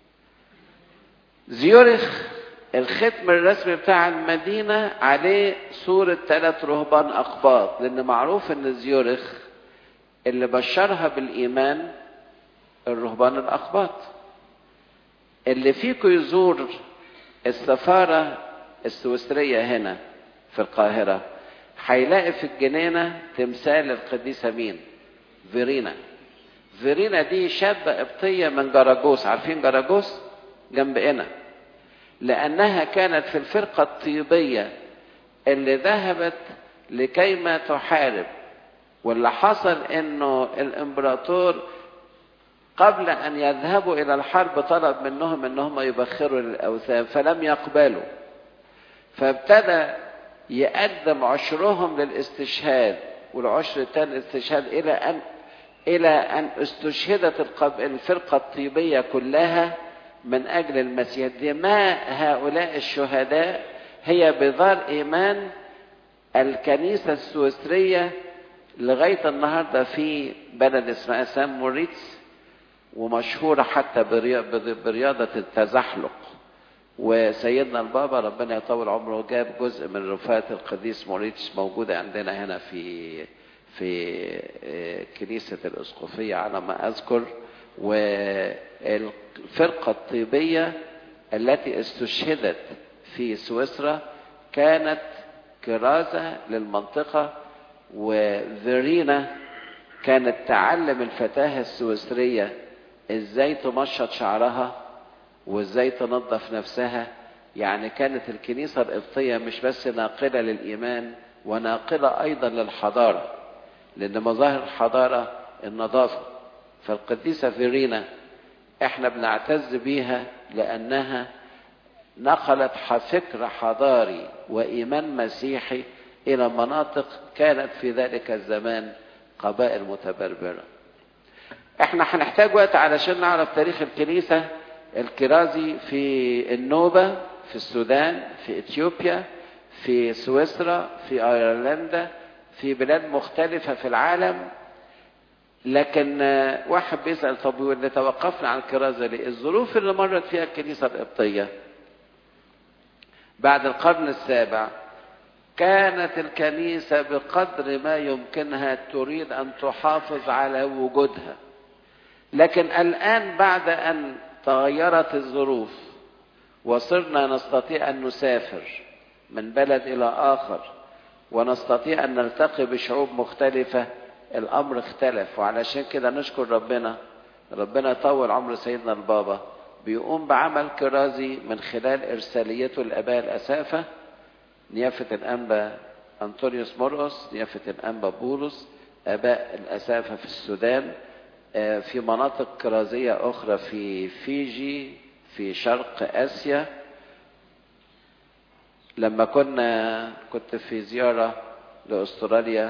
زيورخ الختم الرسمي بتاع المدينة عليه صورة ثلاث رهبان أقباط لأن معروف إن زيورخ اللي بشرها بالإيمان الرهبان الأقباط اللي فيكم يزور السفارة السويسرية هنا في القاهرة هيلاقي في الجنينة تمثال القديسة مين؟ فيرينا فيرينا دي شابة قبطية من جراجوس عارفين جراجوس؟ جنب هنا لأنها كانت في الفرقة الطيبية اللي ذهبت لكيما تحارب واللي حصل انه الامبراطور قبل ان يذهبوا الى الحرب طلب منهم انهم يبخروا للاوثان فلم يقبلوا فابتدى يقدم عشرهم للاستشهاد والعشر الثاني الاستشهاد الى ان الى ان استشهدت الفرقه الطيبيه كلها من اجل المسيح دماء هؤلاء الشهداء هي بذار ايمان الكنيسه السويسريه لغايه النهارده في بلد اسمها سان موريتس ومشهوره حتى برياضه التزحلق وسيدنا البابا ربنا يطول عمره جاب جزء من رفات القديس موريتس موجوده عندنا هنا في في كنيسه الاسقفيه على ما اذكر والفرقه الطيبيه التي استشهدت في سويسرا كانت كرازه للمنطقه وفيرينا كانت تعلم الفتاة السويسرية ازاي تمشط شعرها وازاي تنظف نفسها يعني كانت الكنيسة القبطية مش بس ناقلة للإيمان وناقلة أيضا للحضارة لأن مظاهر الحضارة النظافة فالقديسة فيرينا احنا بنعتز بيها لأنها نقلت فكر حضاري وإيمان مسيحي إلى مناطق كانت في ذلك الزمان قبائل متبربرة احنا هنحتاج وقت علشان نعرف تاريخ الكنيسة الكرازي في النوبة في السودان في اثيوبيا في سويسرا في ايرلندا في بلاد مختلفة في العالم لكن واحد بيسأل طب واللي توقفنا عن الكرازة ليه؟ الظروف اللي مرت فيها الكنيسة القبطية بعد القرن السابع كانت الكنيسة بقدر ما يمكنها تريد أن تحافظ على وجودها لكن الآن بعد أن تغيرت الظروف وصرنا نستطيع أن نسافر من بلد إلى آخر ونستطيع أن نلتقي بشعوب مختلفة الأمر اختلف وعلشان كده نشكر ربنا ربنا يطول عمر سيدنا البابا بيقوم بعمل كرازي من خلال إرساليته الآباء الأسافة نيافة الأنبا أنطونيوس مرقس نيافة الأنبا بولس آباء الأسافة في السودان في مناطق كرازية أخرى في فيجي في شرق آسيا لما كنا كنت في زيارة لأستراليا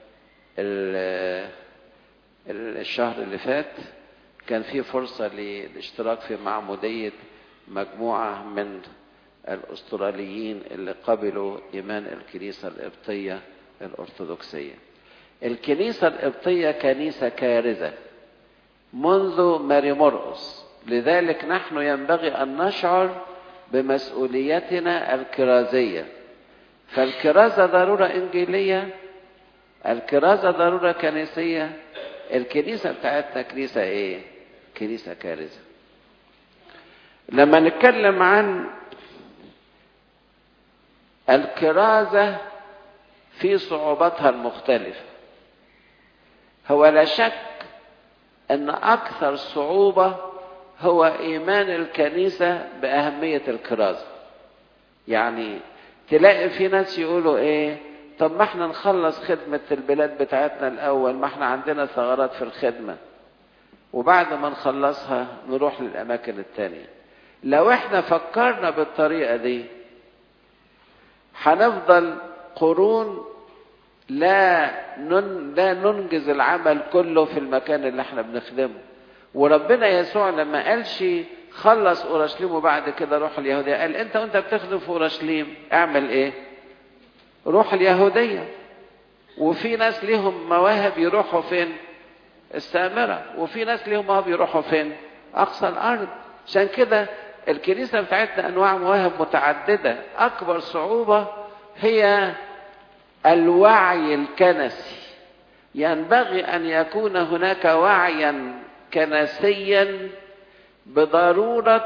الشهر اللي فات كان في فرصة للاشتراك في معمودية مجموعة من الأستراليين اللي قبلوا إيمان الكنيسة القبطية الأرثوذكسية الكنيسة القبطية كنيسة كارثة منذ ماري مرقس لذلك نحن ينبغي أن نشعر بمسؤوليتنا الكرازية فالكرازة ضرورة إنجيلية الكرازة ضرورة كنسية الكنيسة بتاعتنا كنيسة إيه؟ كنيسة كارثة لما نتكلم عن الكرازة في صعوباتها المختلفة هو لا شك أن أكثر صعوبة هو إيمان الكنيسة بأهمية الكرازة يعني تلاقي في ناس يقولوا إيه طب ما احنا نخلص خدمة البلاد بتاعتنا الأول ما احنا عندنا ثغرات في الخدمة وبعد ما نخلصها نروح للأماكن التانية لو احنا فكرنا بالطريقة دي هنفضل قرون لا نن لا ننجز العمل كله في المكان اللي احنا بنخدمه وربنا يسوع لما قالش خلص اورشليم وبعد كده روح اليهوديه قال انت وانت بتخدم في اورشليم اعمل ايه روح اليهوديه وفي ناس ليهم مواهب يروحوا فين السامره وفي ناس ليهم مواهب يروحوا فين اقصى الارض عشان كده الكنيسه بتاعتنا انواع مواهب متعدده اكبر صعوبه هي الوعي الكنسي ينبغي ان يكون هناك وعيا كنسيا بضروره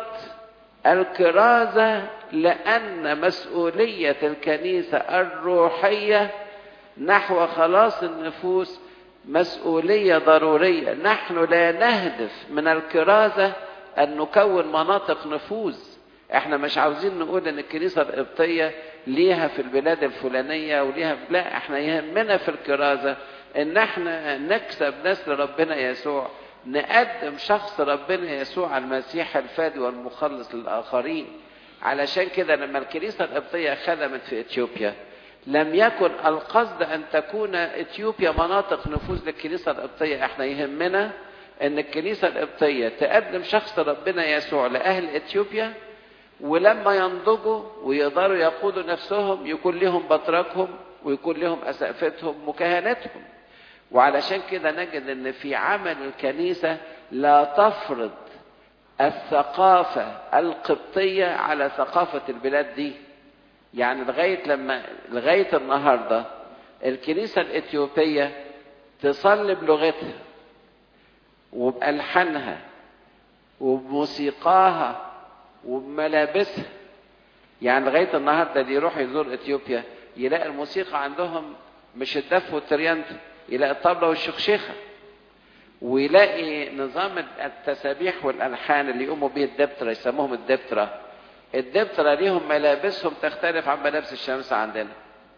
الكرازه لان مسؤوليه الكنيسه الروحيه نحو خلاص النفوس مسؤوليه ضروريه نحن لا نهدف من الكرازه ان نكون مناطق نفوذ احنا مش عاوزين نقول ان الكنيسه القبطيه ليها في البلاد الفلانيه وليها لا احنا يهمنا في الكرازه ان احنا نكسب ناس لربنا يسوع نقدم شخص ربنا يسوع المسيح الفادي والمخلص للاخرين علشان كده لما الكنيسه القبطيه خدمت في اثيوبيا لم يكن القصد ان تكون اثيوبيا مناطق نفوذ للكنيسه القبطيه احنا يهمنا ان الكنيسه القبطيه تقدم شخص ربنا يسوع لاهل اثيوبيا ولما ينضجوا ويقدروا يقودوا نفسهم يكون لهم بطركهم ويكون لهم اسقفتهم وكهنتهم وعلشان كده نجد ان في عمل الكنيسه لا تفرض الثقافه القبطيه على ثقافه البلاد دي يعني لغايه لما لغايه النهارده الكنيسه الاثيوبيه تصلي بلغتها وبألحانها وبموسيقاها وبملابسها يعني لغاية النهاردة اللي يروح يزور اثيوبيا يلاقي الموسيقى عندهم مش الدف والتريانت يلاقي الطبلة والشخشيخة ويلاقي نظام التسابيح والألحان اللي يقوموا به الدبترة يسموهم الدبترة الدبترة ليهم ملابسهم تختلف عن ملابس الشمس عندنا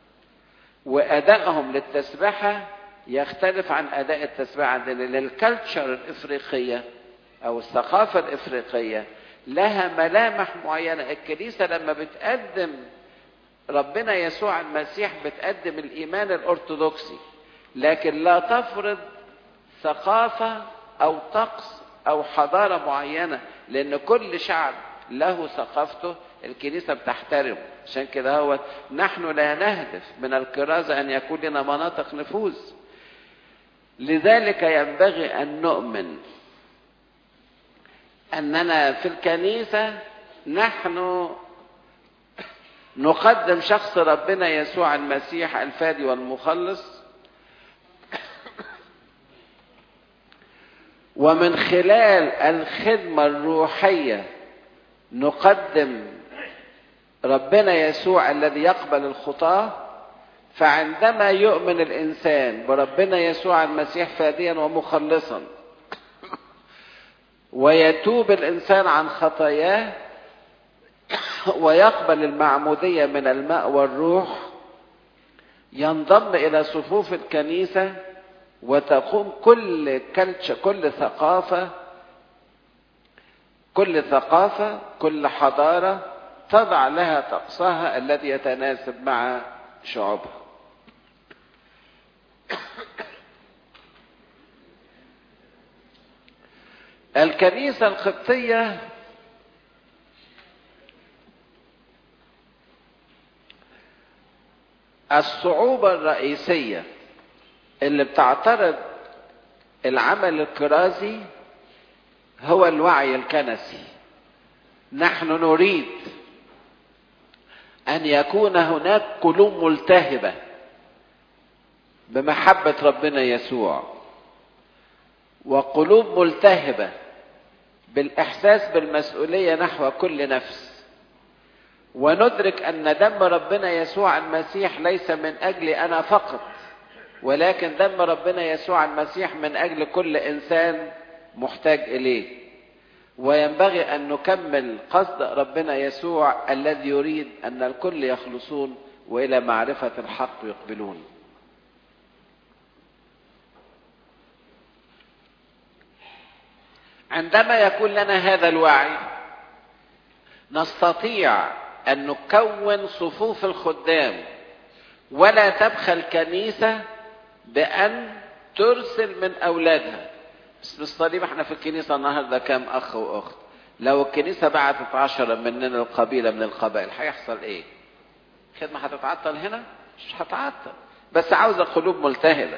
وأدائهم للتسبحة يختلف عن اداء التسبيح عندنا للكالتشر الافريقيه او الثقافه الافريقيه لها ملامح معينه الكنيسه لما بتقدم ربنا يسوع المسيح بتقدم الايمان الارثوذكسي لكن لا تفرض ثقافه او طقس او حضاره معينه لان كل شعب له ثقافته الكنيسة بتحترم عشان كده هو نحن لا نهدف من الكرازة أن يكون لنا مناطق نفوذ لذلك ينبغي ان نؤمن اننا في الكنيسه نحن نقدم شخص ربنا يسوع المسيح الفادي والمخلص ومن خلال الخدمه الروحيه نقدم ربنا يسوع الذي يقبل الخطاه فعندما يؤمن الانسان بربنا يسوع المسيح فاديا ومخلصا ويتوب الانسان عن خطاياه ويقبل المعموديه من الماء والروح ينضم الى صفوف الكنيسه وتقوم كل كلتش كل ثقافه كل ثقافه كل حضاره تضع لها طقسها الذي يتناسب مع شعوبها الكنيسة القبطية الصعوبة الرئيسية اللي بتعترض العمل الكرازي هو الوعي الكنسي نحن نريد أن يكون هناك قلوب ملتهبة بمحبة ربنا يسوع وقلوب ملتهبة بالإحساس بالمسؤولية نحو كل نفس وندرك أن دم ربنا يسوع المسيح ليس من أجل أنا فقط ولكن دم ربنا يسوع المسيح من أجل كل إنسان محتاج إليه وينبغي أن نكمل قصد ربنا يسوع الذي يريد أن الكل يخلصون وإلى معرفة الحق يقبلون عندما يكون لنا هذا الوعي نستطيع أن نكون صفوف الخدام ولا تبخل كنيسة بأن ترسل من أولادها بس بالصليب احنا في الكنيسة النهاردة كام أخ وأخت لو الكنيسة بعتت عشرة مننا القبيلة من القبائل هيحصل ايه خدمة هتتعطل هنا مش هتعطل بس عاوزة قلوب ملتهبة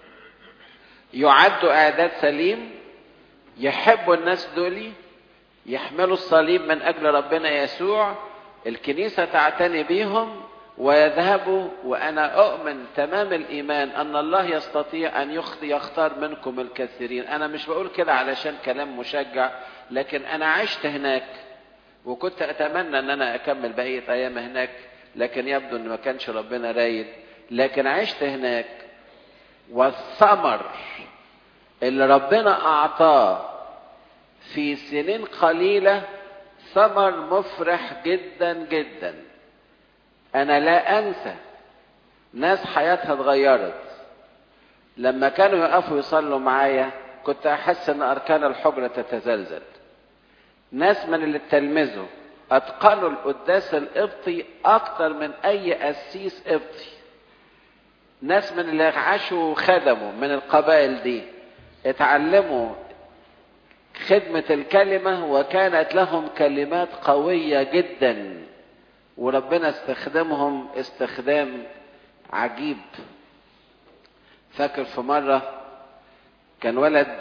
يعدوا إعداد سليم يحبوا الناس دول يحملوا الصليب من أجل ربنا يسوع الكنيسة تعتني بيهم ويذهبوا وأنا أؤمن تمام الإيمان أن الله يستطيع أن يختار منكم الكثيرين أنا مش بقول كده علشان كلام مشجع لكن أنا عشت هناك وكنت أتمنى أن أنا أكمل بقية أيام هناك لكن يبدو أن ما كانش ربنا رايد لكن عشت هناك والثمر اللي ربنا أعطاه في سنين قليلة ثمر مفرح جدا جدا أنا لا أنسى ناس حياتها اتغيرت لما كانوا يقفوا يصلوا معايا كنت أحس إن أركان الحجرة تتزلزل ناس من اللي تلمذوا أتقنوا القداس القبطي أكتر من أي قسيس قبطي ناس من اللي عاشوا وخدموا من القبائل دي اتعلموا خدمة الكلمة وكانت لهم كلمات قوية جدا وربنا استخدمهم استخدام عجيب فاكر في مرة كان ولد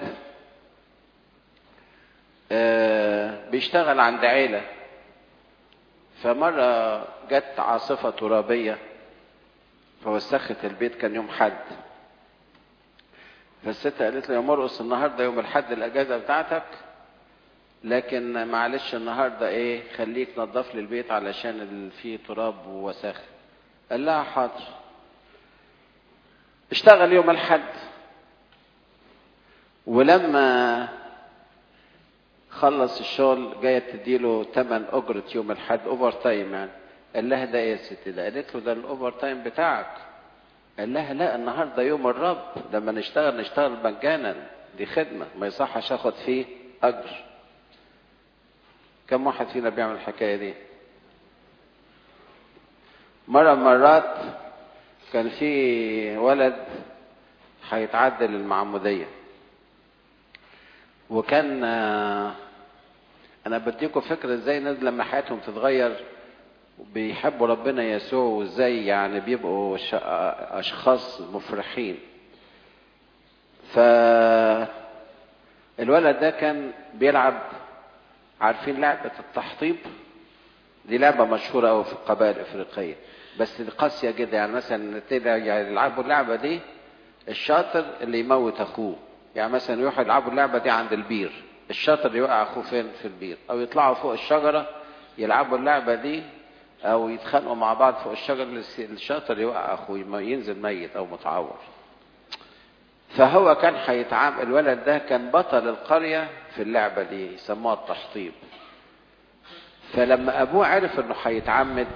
بيشتغل عند عيلة فمرة جت عاصفة ترابية فوسخت البيت كان يوم حد فالست قالت له يا مرقص النهارده يوم الحد الاجازه بتاعتك لكن معلش النهارده ايه خليك نظف لي البيت علشان فيه تراب ووساخه قال لها حاضر اشتغل يوم الحد ولما خلص الشغل جايه تديله تمن اجره يوم الحد اوفر تايم يعني قال لها ده ايه يا ستي ده قالت له ده الاوفر تايم بتاعك قال لها لا النهارده يوم الرب لما نشتغل نشتغل مجانا دي خدمه ما يصحش اخد فيه اجر كم واحد فينا بيعمل الحكايه دي مره مرات كان في ولد هيتعدل المعموديه وكان انا بديكم فكره ازاي الناس لما حياتهم تتغير بيحبوا ربنا يسوع وازاي يعني بيبقوا اشخاص مفرحين ف الولد ده كان بيلعب عارفين لعبة التحطيب دي لعبة مشهورة أوي في القبائل الإفريقية بس دي قاسية جدا يعني مثلا يعني يلعبوا اللعبة دي الشاطر اللي يموت أخوه يعني مثلا يروحوا يلعبوا اللعبة دي عند البير الشاطر يوقع أخوه فين في البير أو يطلعوا فوق الشجرة يلعبوا اللعبة دي او يتخانقوا مع بعض فوق الشجر الشاطر يوقع اخوه ينزل ميت او متعور فهو كان هيتعامل الولد ده كان بطل القرية في اللعبة دي يسموها التحطيب فلما ابوه عرف انه هيتعمد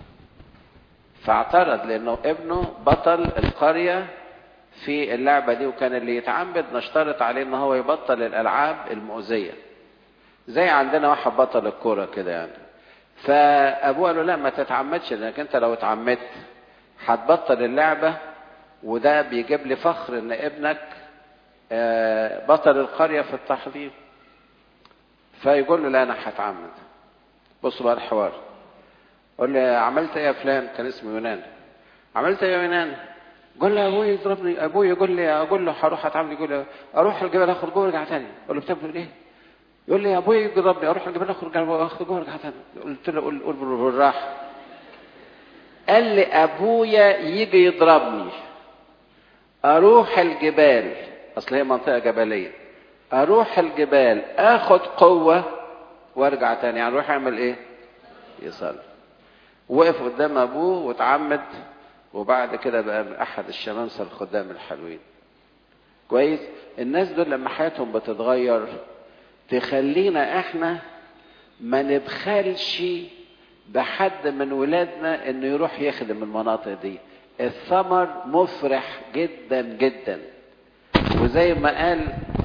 فاعترض لانه ابنه بطل القرية في اللعبة دي وكان اللي يتعمد نشترط عليه ان هو يبطل الالعاب المؤذية زي عندنا واحد بطل الكورة كده يعني فابوه قال له لا ما تتعمدش لانك انت لو اتعمدت هتبطل اللعبه وده بيجيب لي فخر ان ابنك بطل القريه في التحضير فيقول له لا انا هتعمد بصوا بقى الحوار قول لي عملت ايه يا فلان كان اسمه يونان عملت ايه يا يونان قول له ابوي يضربني ابوي يقول لي اقول له هروح اتعمد يقول لي اروح الجبل اخد جوه ارجع تاني اقول له بتعمل ايه يقول لي يا ابوي يضربني اروح الجبل اخرج اخد جوه ارجع تاني قلت له قول قول بالراحه قال لي ابويا يجي يضربني اروح الجبال اصل هي منطقه جبليه اروح الجبال اخد قوه وارجع تاني يعني اروح اعمل ايه يصلي وقف قدام ابوه واتعمد وبعد كده بقى من احد الشمامسه الخدام الحلوين كويس الناس دول لما حياتهم بتتغير تخلينا احنا ما نبخلش بحد من ولادنا انه يروح يخدم المناطق دي الثمر مفرح جدا جدا وزي ما قال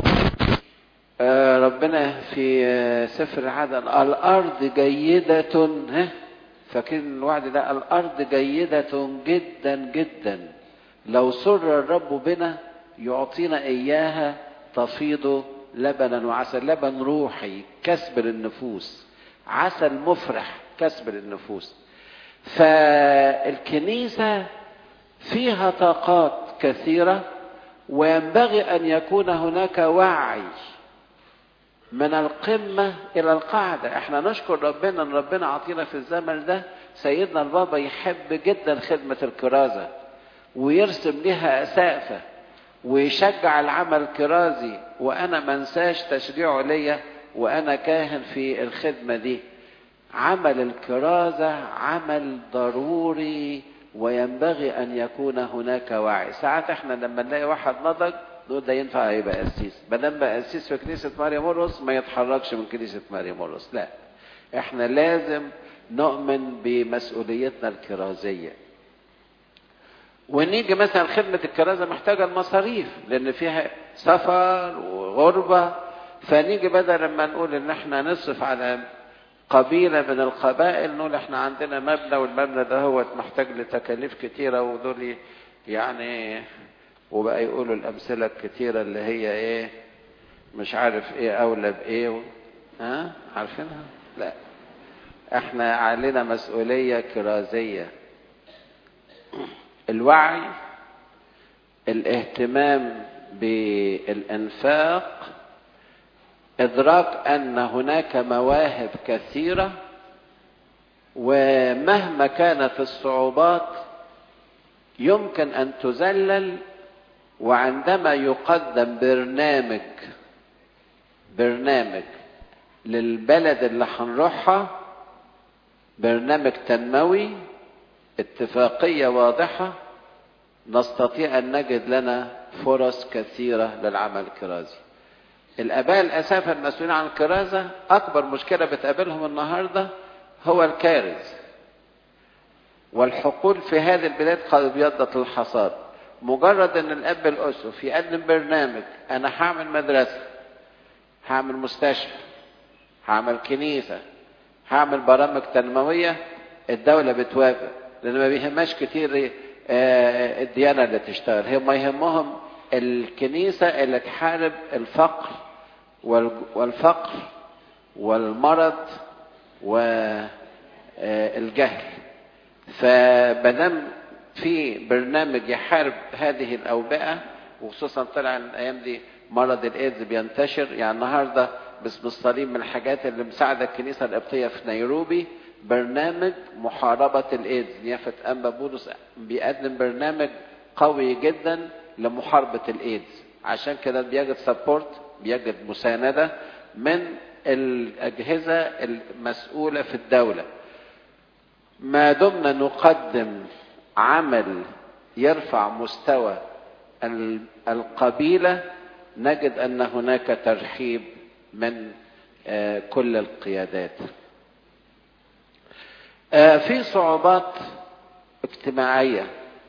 ربنا في سفر العدد الارض جيدة ها فاكرين الوعد ده الارض جيدة جدا جدا لو سر الرب بنا يعطينا اياها تفيض لبنا وعسل لبن روحي كسب للنفوس عسل مفرح كسب للنفوس فالكنيسة فيها طاقات كثيرة وينبغي أن يكون هناك وعي من القمة إلى القاعدة احنا نشكر ربنا ان ربنا عطينا في الزمن ده سيدنا البابا يحب جدا خدمة الكرازة ويرسم لها أسقفة ويشجع العمل الكرازي وأنا منساش تشجيعه ليا وأنا كاهن في الخدمة دي عمل الكرازة عمل ضروري وينبغي أن يكون هناك وعي ساعات احنا لما نلاقي واحد نضج نقول ده ينفع يبقى قسيس ما دام بقى قسيس في كنيسة ماريا مرقس ما يتحركش من كنيسة ماريا مرقس لا احنا لازم نؤمن بمسؤوليتنا الكرازية ونيجي مثلا خدمة الكرازة محتاجة المصاريف لأن فيها سفر وغربة فنيجي بدل لما نقول إن احنا نصرف على قبيلة من القبائل نقول احنا عندنا مبنى والمبنى ده هو محتاج لتكاليف كتيرة ودول يعني وبقى يقولوا الأمثلة الكتيرة اللي هي ايه مش عارف ايه أولى بإيه و... ها عارفينها؟ لا احنا علينا مسؤولية كرازية الوعي الاهتمام بالإنفاق إدراك أن هناك مواهب كثيرة ومهما كانت الصعوبات يمكن أن تذلل وعندما يقدم برنامج برنامج للبلد اللي هنروحها برنامج تنموي اتفاقية واضحة نستطيع أن نجد لنا فرص كثيرة للعمل الكرازي الآباء الأسافة المسؤولين عن الكرازة أكبر مشكلة بتقابلهم النهاردة هو الكارز والحقول في هذه البلاد قد ابيضت الحصاد مجرد ان الاب الاسف يقدم برنامج انا هعمل مدرسه هعمل مستشفى هعمل كنيسه هعمل برامج تنمويه الدوله بتوافق لان ما بيهمهاش كتير الديانه اللي تشتغل هم يهمهم الكنيسه اللي تحارب الفقر والفقر والمرض والجهل فمادام في برنامج يحارب هذه الاوبئه وخصوصا طلع الايام دي مرض الايدز بينتشر يعني النهارده باسم الصليب من الحاجات اللي مساعده الكنيسه القبطيه في نيروبي برنامج محاربه الايدز نيافه انبا بولس بيقدم برنامج قوي جدا لمحاربه الايدز عشان كده بيجد سبورت بيجد مسانده من الاجهزه المسؤوله في الدوله ما دمنا نقدم عمل يرفع مستوى القبيله نجد ان هناك ترحيب من كل القيادات في صعوبات اجتماعيه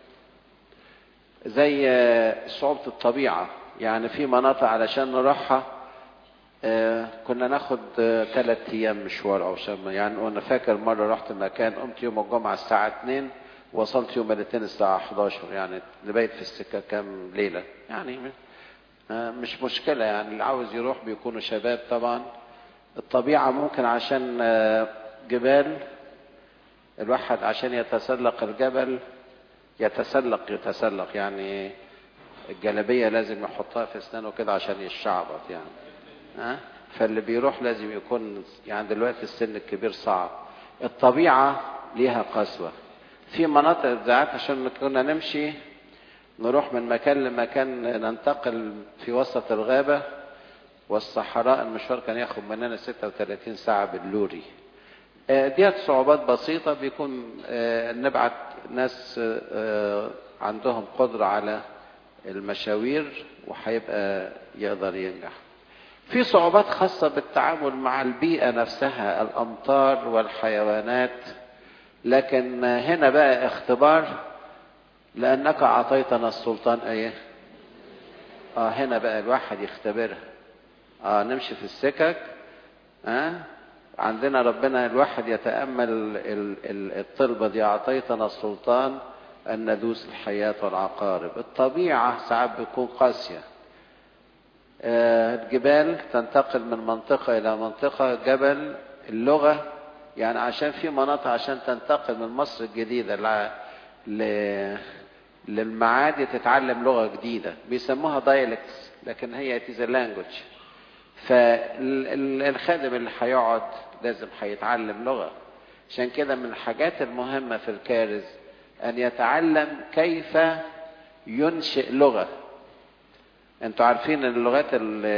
زي صعوبه الطبيعه يعني في مناطق علشان نروحها كنا ناخد ثلاث ايام مشوار او شم يعني انا فاكر مره رحت مكان قمت يوم الجمعه الساعه 2 وصلت يوم الاثنين الساعه 11 يعني نبيت في السكه كام ليله يعني مش مشكله يعني اللي عاوز يروح بيكونوا شباب طبعا الطبيعه ممكن عشان جبال الواحد عشان يتسلق الجبل يتسلق يتسلق يعني الجلبيه لازم يحطها في اسنانه كده عشان يشعبط يعني ها فاللي بيروح لازم يكون يعني دلوقتي السن الكبير صعب الطبيعة ليها قسوة في مناطق ساعات عشان كنا نمشي نروح من مكان لمكان ننتقل في وسط الغابة والصحراء المشوار كان ياخد مننا 36 ساعة باللوري ديت صعوبات بسيطة بيكون نبعت ناس عندهم قدرة على المشاوير وهيبقى يقدر ينجح في صعوبات خاصة بالتعامل مع البيئة نفسها الأمطار والحيوانات لكن هنا بقى اختبار لأنك أعطيتنا السلطان إيه؟ آه هنا بقى الواحد يختبرها آه نمشي في السكك آه عندنا ربنا الواحد يتأمل الطلبة دي أعطيتنا السلطان أن ندوس الحياة والعقارب الطبيعة ساعات بتكون قاسية الجبال تنتقل من منطقة إلى منطقة جبل اللغة يعني عشان في مناطق عشان تنتقل من مصر الجديدة ل... للمعادي تتعلم لغة جديدة بيسموها دايلكتس لكن هي it is a language فالخادم اللي هيقعد لازم هيتعلم لغة عشان كده من الحاجات المهمة في الكارز أن يتعلم كيف ينشئ لغة انتوا عارفين ان اللغات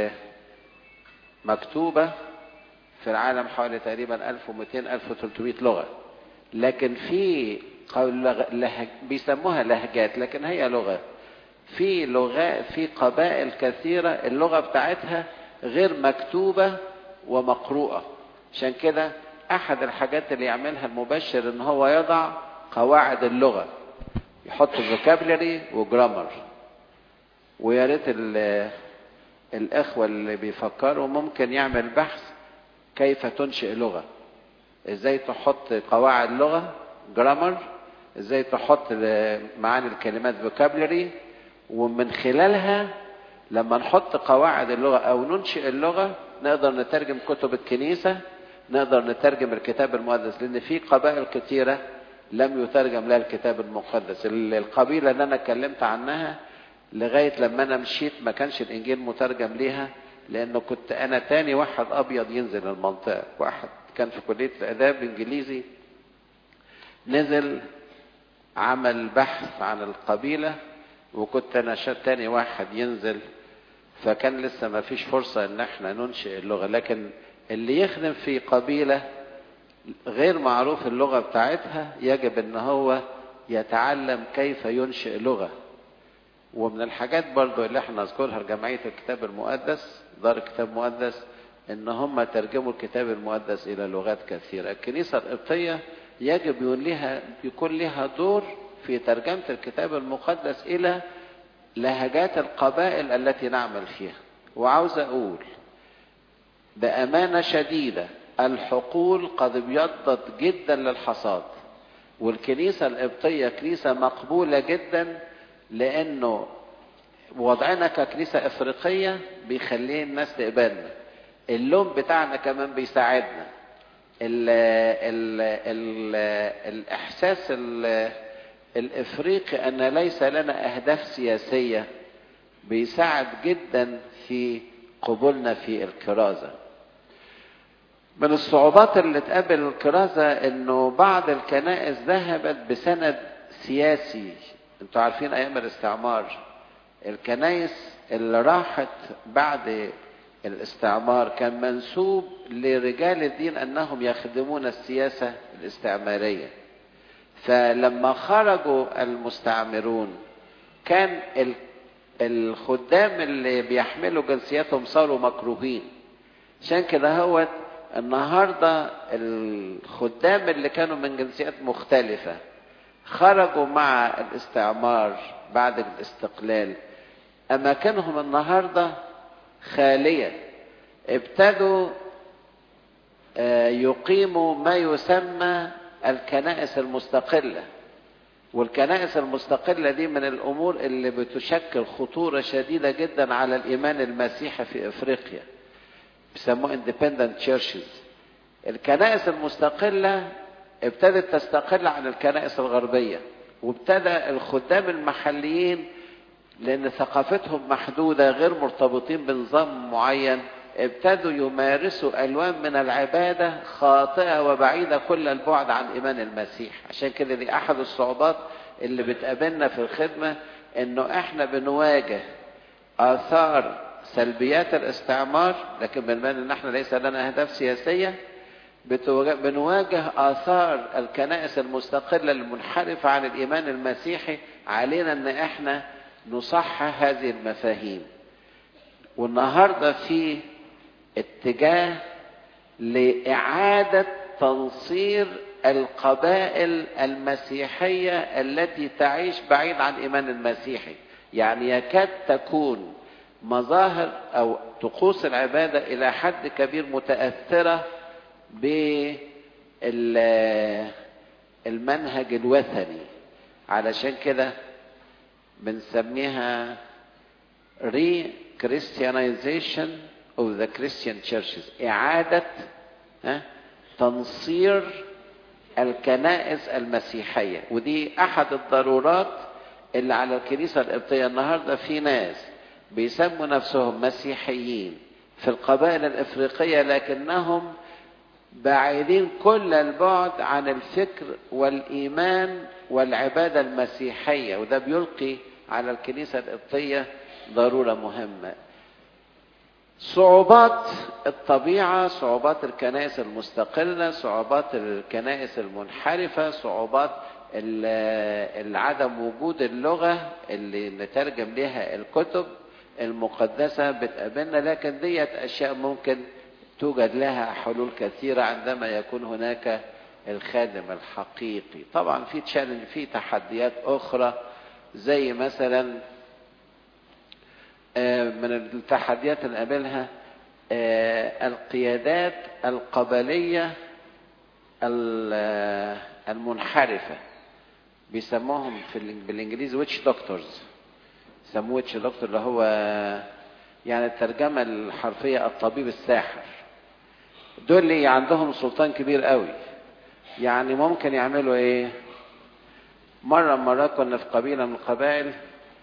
المكتوبة في العالم حوالي تقريبا 1200 1300 لغة لكن في لهج... بيسموها لهجات لكن هي لغة في لغات في قبائل كثيرة اللغة بتاعتها غير مكتوبة ومقروءة عشان كده أحد الحاجات اللي يعملها المبشر إن هو يضع قواعد اللغة يحط فوكابلري وجرامر ويا ريت الإخوة اللي بيفكروا ممكن يعمل بحث كيف تنشئ لغة ازاي تحط قواعد لغة جرامر ازاي تحط معاني الكلمات فوكابلري ومن خلالها لما نحط قواعد اللغة او ننشئ اللغة نقدر نترجم كتب الكنيسة نقدر نترجم الكتاب المقدس لان في قبائل كثيرة لم يترجم لها الكتاب المقدس القبيلة اللي انا اتكلمت عنها لغاية لما انا مشيت ما كانش الانجيل مترجم ليها لانه كنت انا تاني واحد ابيض ينزل المنطقة واحد كان في كلية الاداب انجليزي نزل عمل بحث عن القبيلة وكنت انا تاني واحد ينزل فكان لسه ما فيش فرصة ان احنا ننشئ اللغة لكن اللي يخدم في قبيلة غير معروف اللغة بتاعتها يجب ان هو يتعلم كيف ينشئ لغة ومن الحاجات برضو اللي احنا نذكرها لجمعية الكتاب المقدس دار الكتاب المقدس ان هم ترجموا الكتاب المقدس الى لغات كثيرة الكنيسة القبطية يجب يكون لها يكون لها دور في ترجمة الكتاب المقدس الى لهجات القبائل التي نعمل فيها وعاوز اقول بأمانة شديدة الحقول قد ابيضت جدا للحصاد والكنيسة القبطية كنيسة مقبولة جدا لأنه وضعنا ككنيسة إفريقية بيخليه الناس تقبلنا اللون بتاعنا كمان بيساعدنا ال ال ال الإحساس ال الإفريقي أن ليس لنا أهداف سياسية بيساعد جدا في قبولنا في الكرازة من الصعوبات اللي تقابل الكرازة انه بعض الكنائس ذهبت بسند سياسي انتوا عارفين ايام الاستعمار الكنائس اللي راحت بعد الاستعمار كان منسوب لرجال الدين انهم يخدمون السياسة الاستعمارية فلما خرجوا المستعمرون كان الخدام اللي بيحملوا جنسياتهم صاروا مكروهين عشان كده هو النهارده الخدام اللي كانوا من جنسيات مختلفة خرجوا مع الاستعمار بعد الاستقلال أماكنهم النهارده خالية ابتدوا يقيموا ما يسمى الكنائس المستقلة والكنائس المستقلة دي من الأمور اللي بتشكل خطورة شديدة جدا على الإيمان المسيحي في إفريقيا بيسموه independent churches الكنائس المستقلة ابتدت تستقل عن الكنائس الغربية وابتدى الخدام المحليين لأن ثقافتهم محدودة غير مرتبطين بنظام معين ابتدوا يمارسوا ألوان من العبادة خاطئة وبعيدة كل البعد عن إيمان المسيح عشان كده دي أحد الصعوبات اللي بتقابلنا في الخدمة إنه إحنا بنواجه آثار سلبيات الاستعمار لكن بالمعنى ان احنا ليس لنا اهداف سياسيه بنواجه اثار الكنائس المستقله المنحرفه عن الايمان المسيحي علينا ان احنا نصحح هذه المفاهيم والنهارده في اتجاه لاعاده تنصير القبائل المسيحيه التي تعيش بعيد عن الايمان المسيحي يعني يكاد تكون مظاهر او طقوس العباده الى حد كبير متاثره بالمنهج الوثني علشان كده بنسميها ري Christianization of the Christian churches إعادة ها تنصير الكنائس المسيحية ودي أحد الضرورات اللي على الكنيسة القبطية النهاردة في ناس بيسموا نفسهم مسيحيين في القبائل الإفريقية لكنهم بعيدين كل البعد عن الفكر والإيمان والعبادة المسيحية وده بيلقي على الكنيسة القبطية ضرورة مهمة صعوبات الطبيعة صعوبات الكنائس المستقلة صعوبات الكنائس المنحرفة صعوبات عدم وجود اللغة اللي نترجم لها الكتب المقدسة بتقابلنا لكن ديت أشياء ممكن توجد لها حلول كثيرة عندما يكون هناك الخادم الحقيقي طبعا في تشالنج في تحديات أخرى زي مثلا من التحديات اللي قابلها القيادات القبلية المنحرفة بيسموهم في بالانجليزي ويتش دكتورز يسموه ويتش دكتور اللي هو يعني الترجمة الحرفية الطبيب الساحر دول اللي عندهم سلطان كبير قوي يعني ممكن يعملوا ايه مرة مرة كنا في قبيلة من القبائل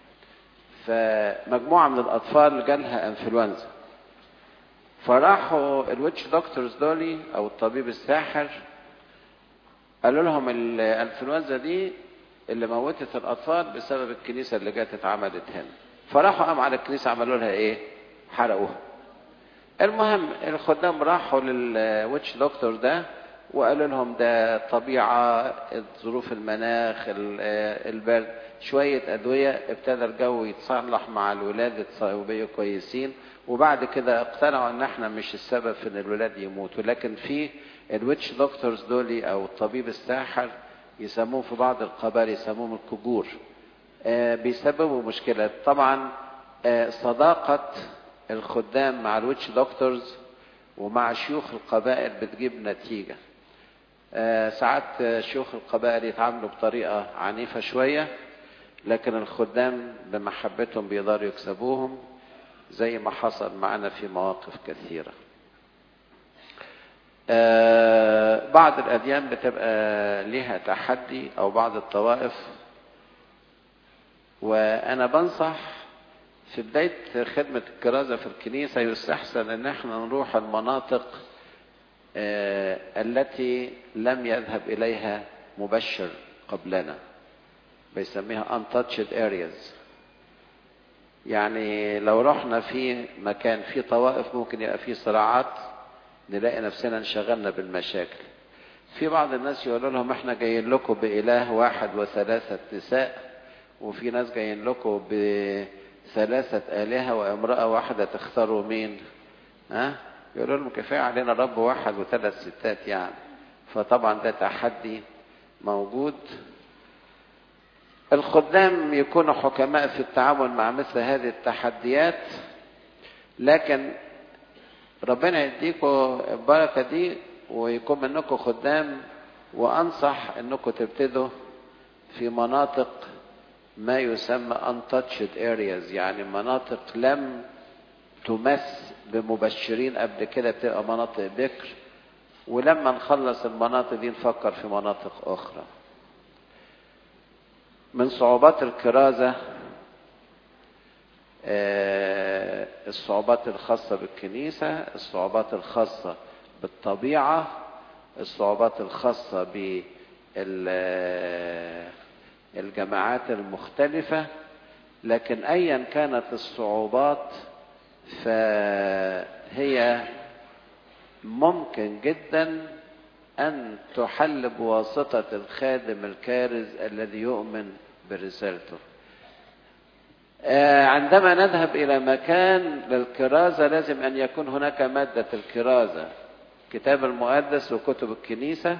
فمجموعة من الأطفال جالها انفلونزا فراحوا الويتش دكتورز دولي أو الطبيب الساحر قالوا لهم الانفلونزا دي اللي موتت الأطفال بسبب الكنيسة اللي جت اتعملت هنا فراحوا قام على الكنيسة عملوا لها إيه؟ حرقوها المهم الخدام راحوا للويتش دكتور ده وقالوا لهم ده طبيعة ظروف المناخ البرد شوية أدوية ابتدى الجو يتصلح مع الولاد وبقوا كويسين وبعد كده اقتنعوا ان احنا مش السبب في ان الولاد يموتوا لكن في الويتش دكتورز دولي او الطبيب الساحر يسموه في بعض القبائل يسموهم الكجور آه بيسببوا مشكلة طبعا آه صداقة الخدام مع الويتش دكتورز ومع شيوخ القبائل بتجيب نتيجة آه ساعات شيوخ القبائل يتعاملوا بطريقة عنيفة شوية لكن الخدام بمحبتهم بيقدروا يكسبوهم زي ما حصل معنا في مواقف كثيرة آه بعض الأديان بتبقى لها تحدي أو بعض الطوائف وأنا بنصح في بداية خدمة الكرازة في الكنيسة يستحسن أن احنا نروح المناطق آه التي لم يذهب إليها مبشر قبلنا بيسميها untouched areas يعني لو رحنا في مكان فيه طوائف ممكن يبقى فيه صراعات نلاقي نفسنا انشغلنا بالمشاكل في بعض الناس يقولوا لهم احنا جايين لكم بإله واحد وثلاثة نساء وفي ناس جايين لكم بثلاثة آلهة وامرأة واحدة تختاروا مين ها يقولوا لهم كفاية علينا رب واحد وثلاث ستات يعني فطبعا ده تحدي موجود الخدام يكونوا حكماء في التعامل مع مثل هذه التحديات لكن ربنا يديكم البركة دي ويكون منكم خدام وأنصح أنكم تبتدوا في مناطق ما يسمى untouched areas يعني مناطق لم تمس بمبشرين قبل كده بتبقى مناطق بكر ولما نخلص المناطق دي نفكر في مناطق أخرى من صعوبات الكرازة الصعوبات الخاصة بالكنيسة الصعوبات الخاصة بالطبيعة الصعوبات الخاصة بالجماعات المختلفة لكن أيا كانت الصعوبات فهي ممكن جدا أن تحل بواسطة الخادم الكارز الذي يؤمن برسالته عندما نذهب إلى مكان للكرازة لازم أن يكون هناك مادة الكرازة كتاب المقدس وكتب الكنيسة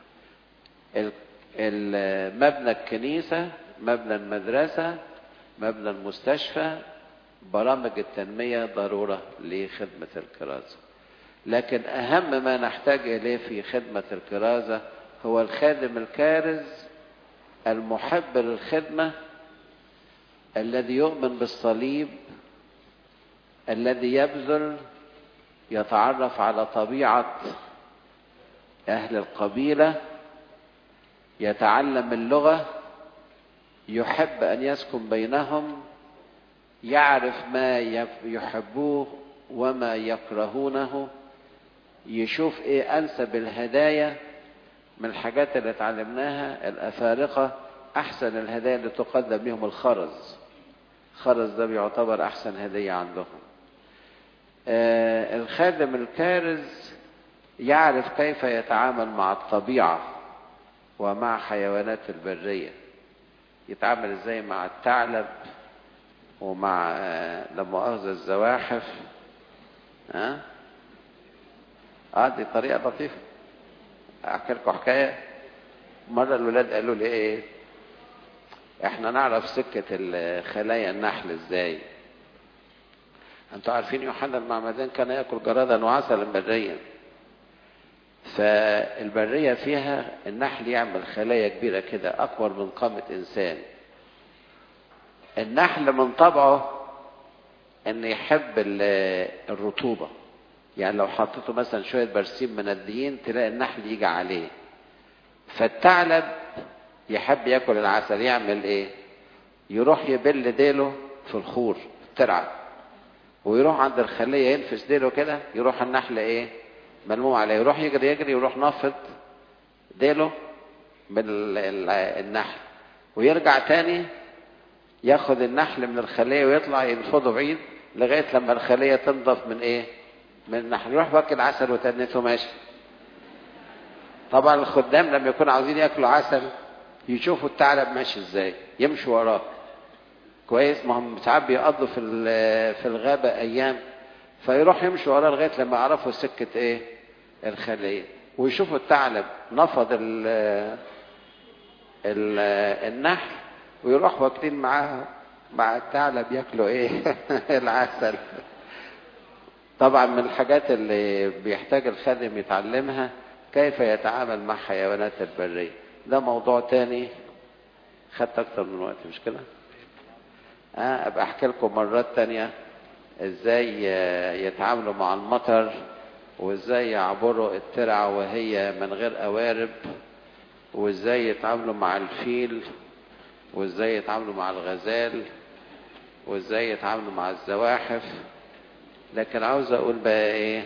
مبنى الكنيسة مبنى المدرسة مبنى المستشفى برامج التنمية ضرورة لخدمة الكرازة لكن أهم ما نحتاج إليه في خدمة الكرازة هو الخادم الكارز المحب للخدمة الذي يؤمن بالصليب الذي يبذل يتعرف على طبيعة أهل القبيلة يتعلم اللغة يحب أن يسكن بينهم يعرف ما يحبوه وما يكرهونه يشوف ايه انسب الهدايا من الحاجات اللي اتعلمناها الافارقه احسن الهدايا اللي تقدم لهم الخرز الخرز ده بيعتبر احسن هديه عندهم آه الخادم الكارز يعرف كيف يتعامل مع الطبيعه ومع حيوانات البريه يتعامل ازاي مع الثعلب ومع آه لما اخذ الزواحف ها اه دي طريقه لطيفه احكي لكم حكايه مره الولاد قالوا لي ايه احنا نعرف سكه خلايا النحل ازاي انتوا عارفين يوحنا المعمدان كان ياكل جرادا وعسلا بريا فالبريه فيها النحل يعمل خلايا كبيره كده اكبر من قامه انسان النحل من طبعه ان يحب الرطوبه يعني لو حطيته مثلا شويه برسيم منديين تلاقي النحل يجي عليه فالثعلب يحب ياكل العسل يعمل ايه يروح يبل ديله في الخور في الترعه ويروح عند الخليه ينفس ديله كده يروح النحل ايه ملموم عليه يروح يجري يجري يروح نافض ديله من النحل ويرجع تاني ياخد النحل من الخليه ويطلع ينفضه بعيد لغايه لما الخليه تنضف من ايه من النحل يروح واكل عسل وتنته ماشي طبعا الخدام لما يكونوا عاوزين ياكلوا عسل يشوفوا الثعلب ماشي ازاي يمشوا وراه كويس ما هم ساعات بيقضوا في في الغابه ايام فيروح يمشوا وراه لغايه لما يعرفوا سكه ايه الخليه ويشوفوا الثعلب نفض ال ال النحل ويروح واكلين معاه مع الثعلب ياكلوا ايه العسل طبعا من الحاجات اللي بيحتاج الخادم يتعلمها كيف يتعامل مع حيوانات البرية ده موضوع تاني خدت اكتر من وقت مش كده آه ابقى احكي لكم مرات تانية ازاي يتعاملوا مع المطر وازاي يعبروا الترعة وهي من غير قوارب وازاي يتعاملوا مع الفيل وازاي يتعاملوا مع الغزال وازاي يتعاملوا مع الزواحف لكن عاوز اقول بقى ايه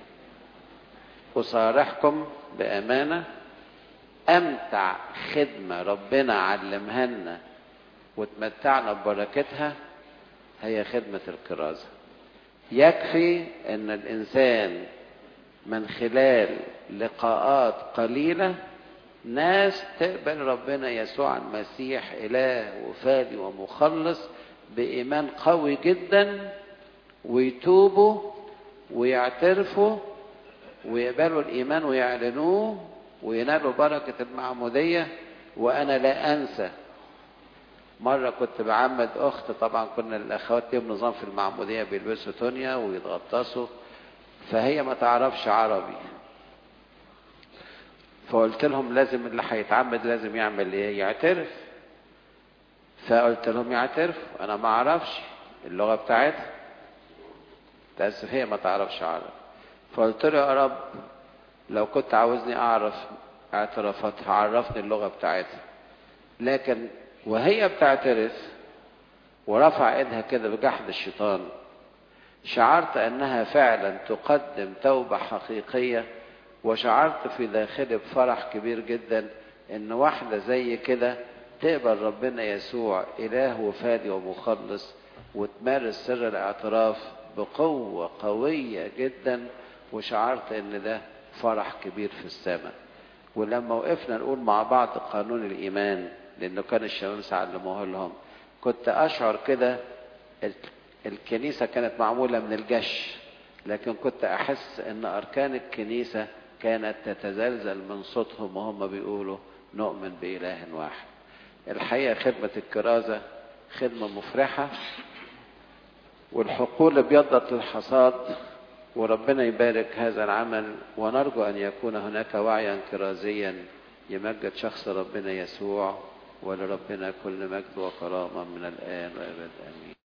اصارحكم بامانه امتع خدمه ربنا علمها لنا وتمتعنا ببركتها هي خدمه الكرازه يكفي ان الانسان من خلال لقاءات قليله ناس تقبل ربنا يسوع المسيح اله وفادي ومخلص بايمان قوي جدا ويتوبوا ويعترفوا ويقبلوا الإيمان ويعلنوه وينالوا بركة المعمودية وأنا لا أنسى مرة كنت بعمد أخت طبعا كنا الأخوات ليهم نظام في المعمودية بيلبسوا تونيا ويتغطسوا فهي ما تعرفش عربي فقلت لهم لازم اللي هيتعمد لازم يعمل ايه يعترف فقلت لهم يعترف انا ما اعرفش اللغه بتاعتها تأسف هي ما تعرفش عربي فقلت له يا رب لو كنت عاوزني أعرف اعترافاتها عرفني اللغة بتاعتها لكن وهي بتعترف ورفع ايدها كده بجحد الشيطان شعرت انها فعلا تقدم توبة حقيقية وشعرت في داخلي بفرح كبير جدا ان واحدة زي كده تقبل ربنا يسوع اله وفادي ومخلص وتمارس سر الاعتراف بقوة قوية جدا وشعرت ان ده فرح كبير في السماء ولما وقفنا نقول مع بعض قانون الايمان لانه كان الشمس علموه لهم كنت اشعر كده الكنيسة كانت معمولة من الجش لكن كنت احس ان اركان الكنيسة كانت تتزلزل من صوتهم وهم بيقولوا نؤمن بإله واحد الحقيقة خدمة الكرازة خدمة مفرحة والحقول ابيضت للحصاد وربنا يبارك هذا العمل ونرجو ان يكون هناك وعيا كرازيا يمجد شخص ربنا يسوع ولربنا كل مجد وكرامه من الان وابد امين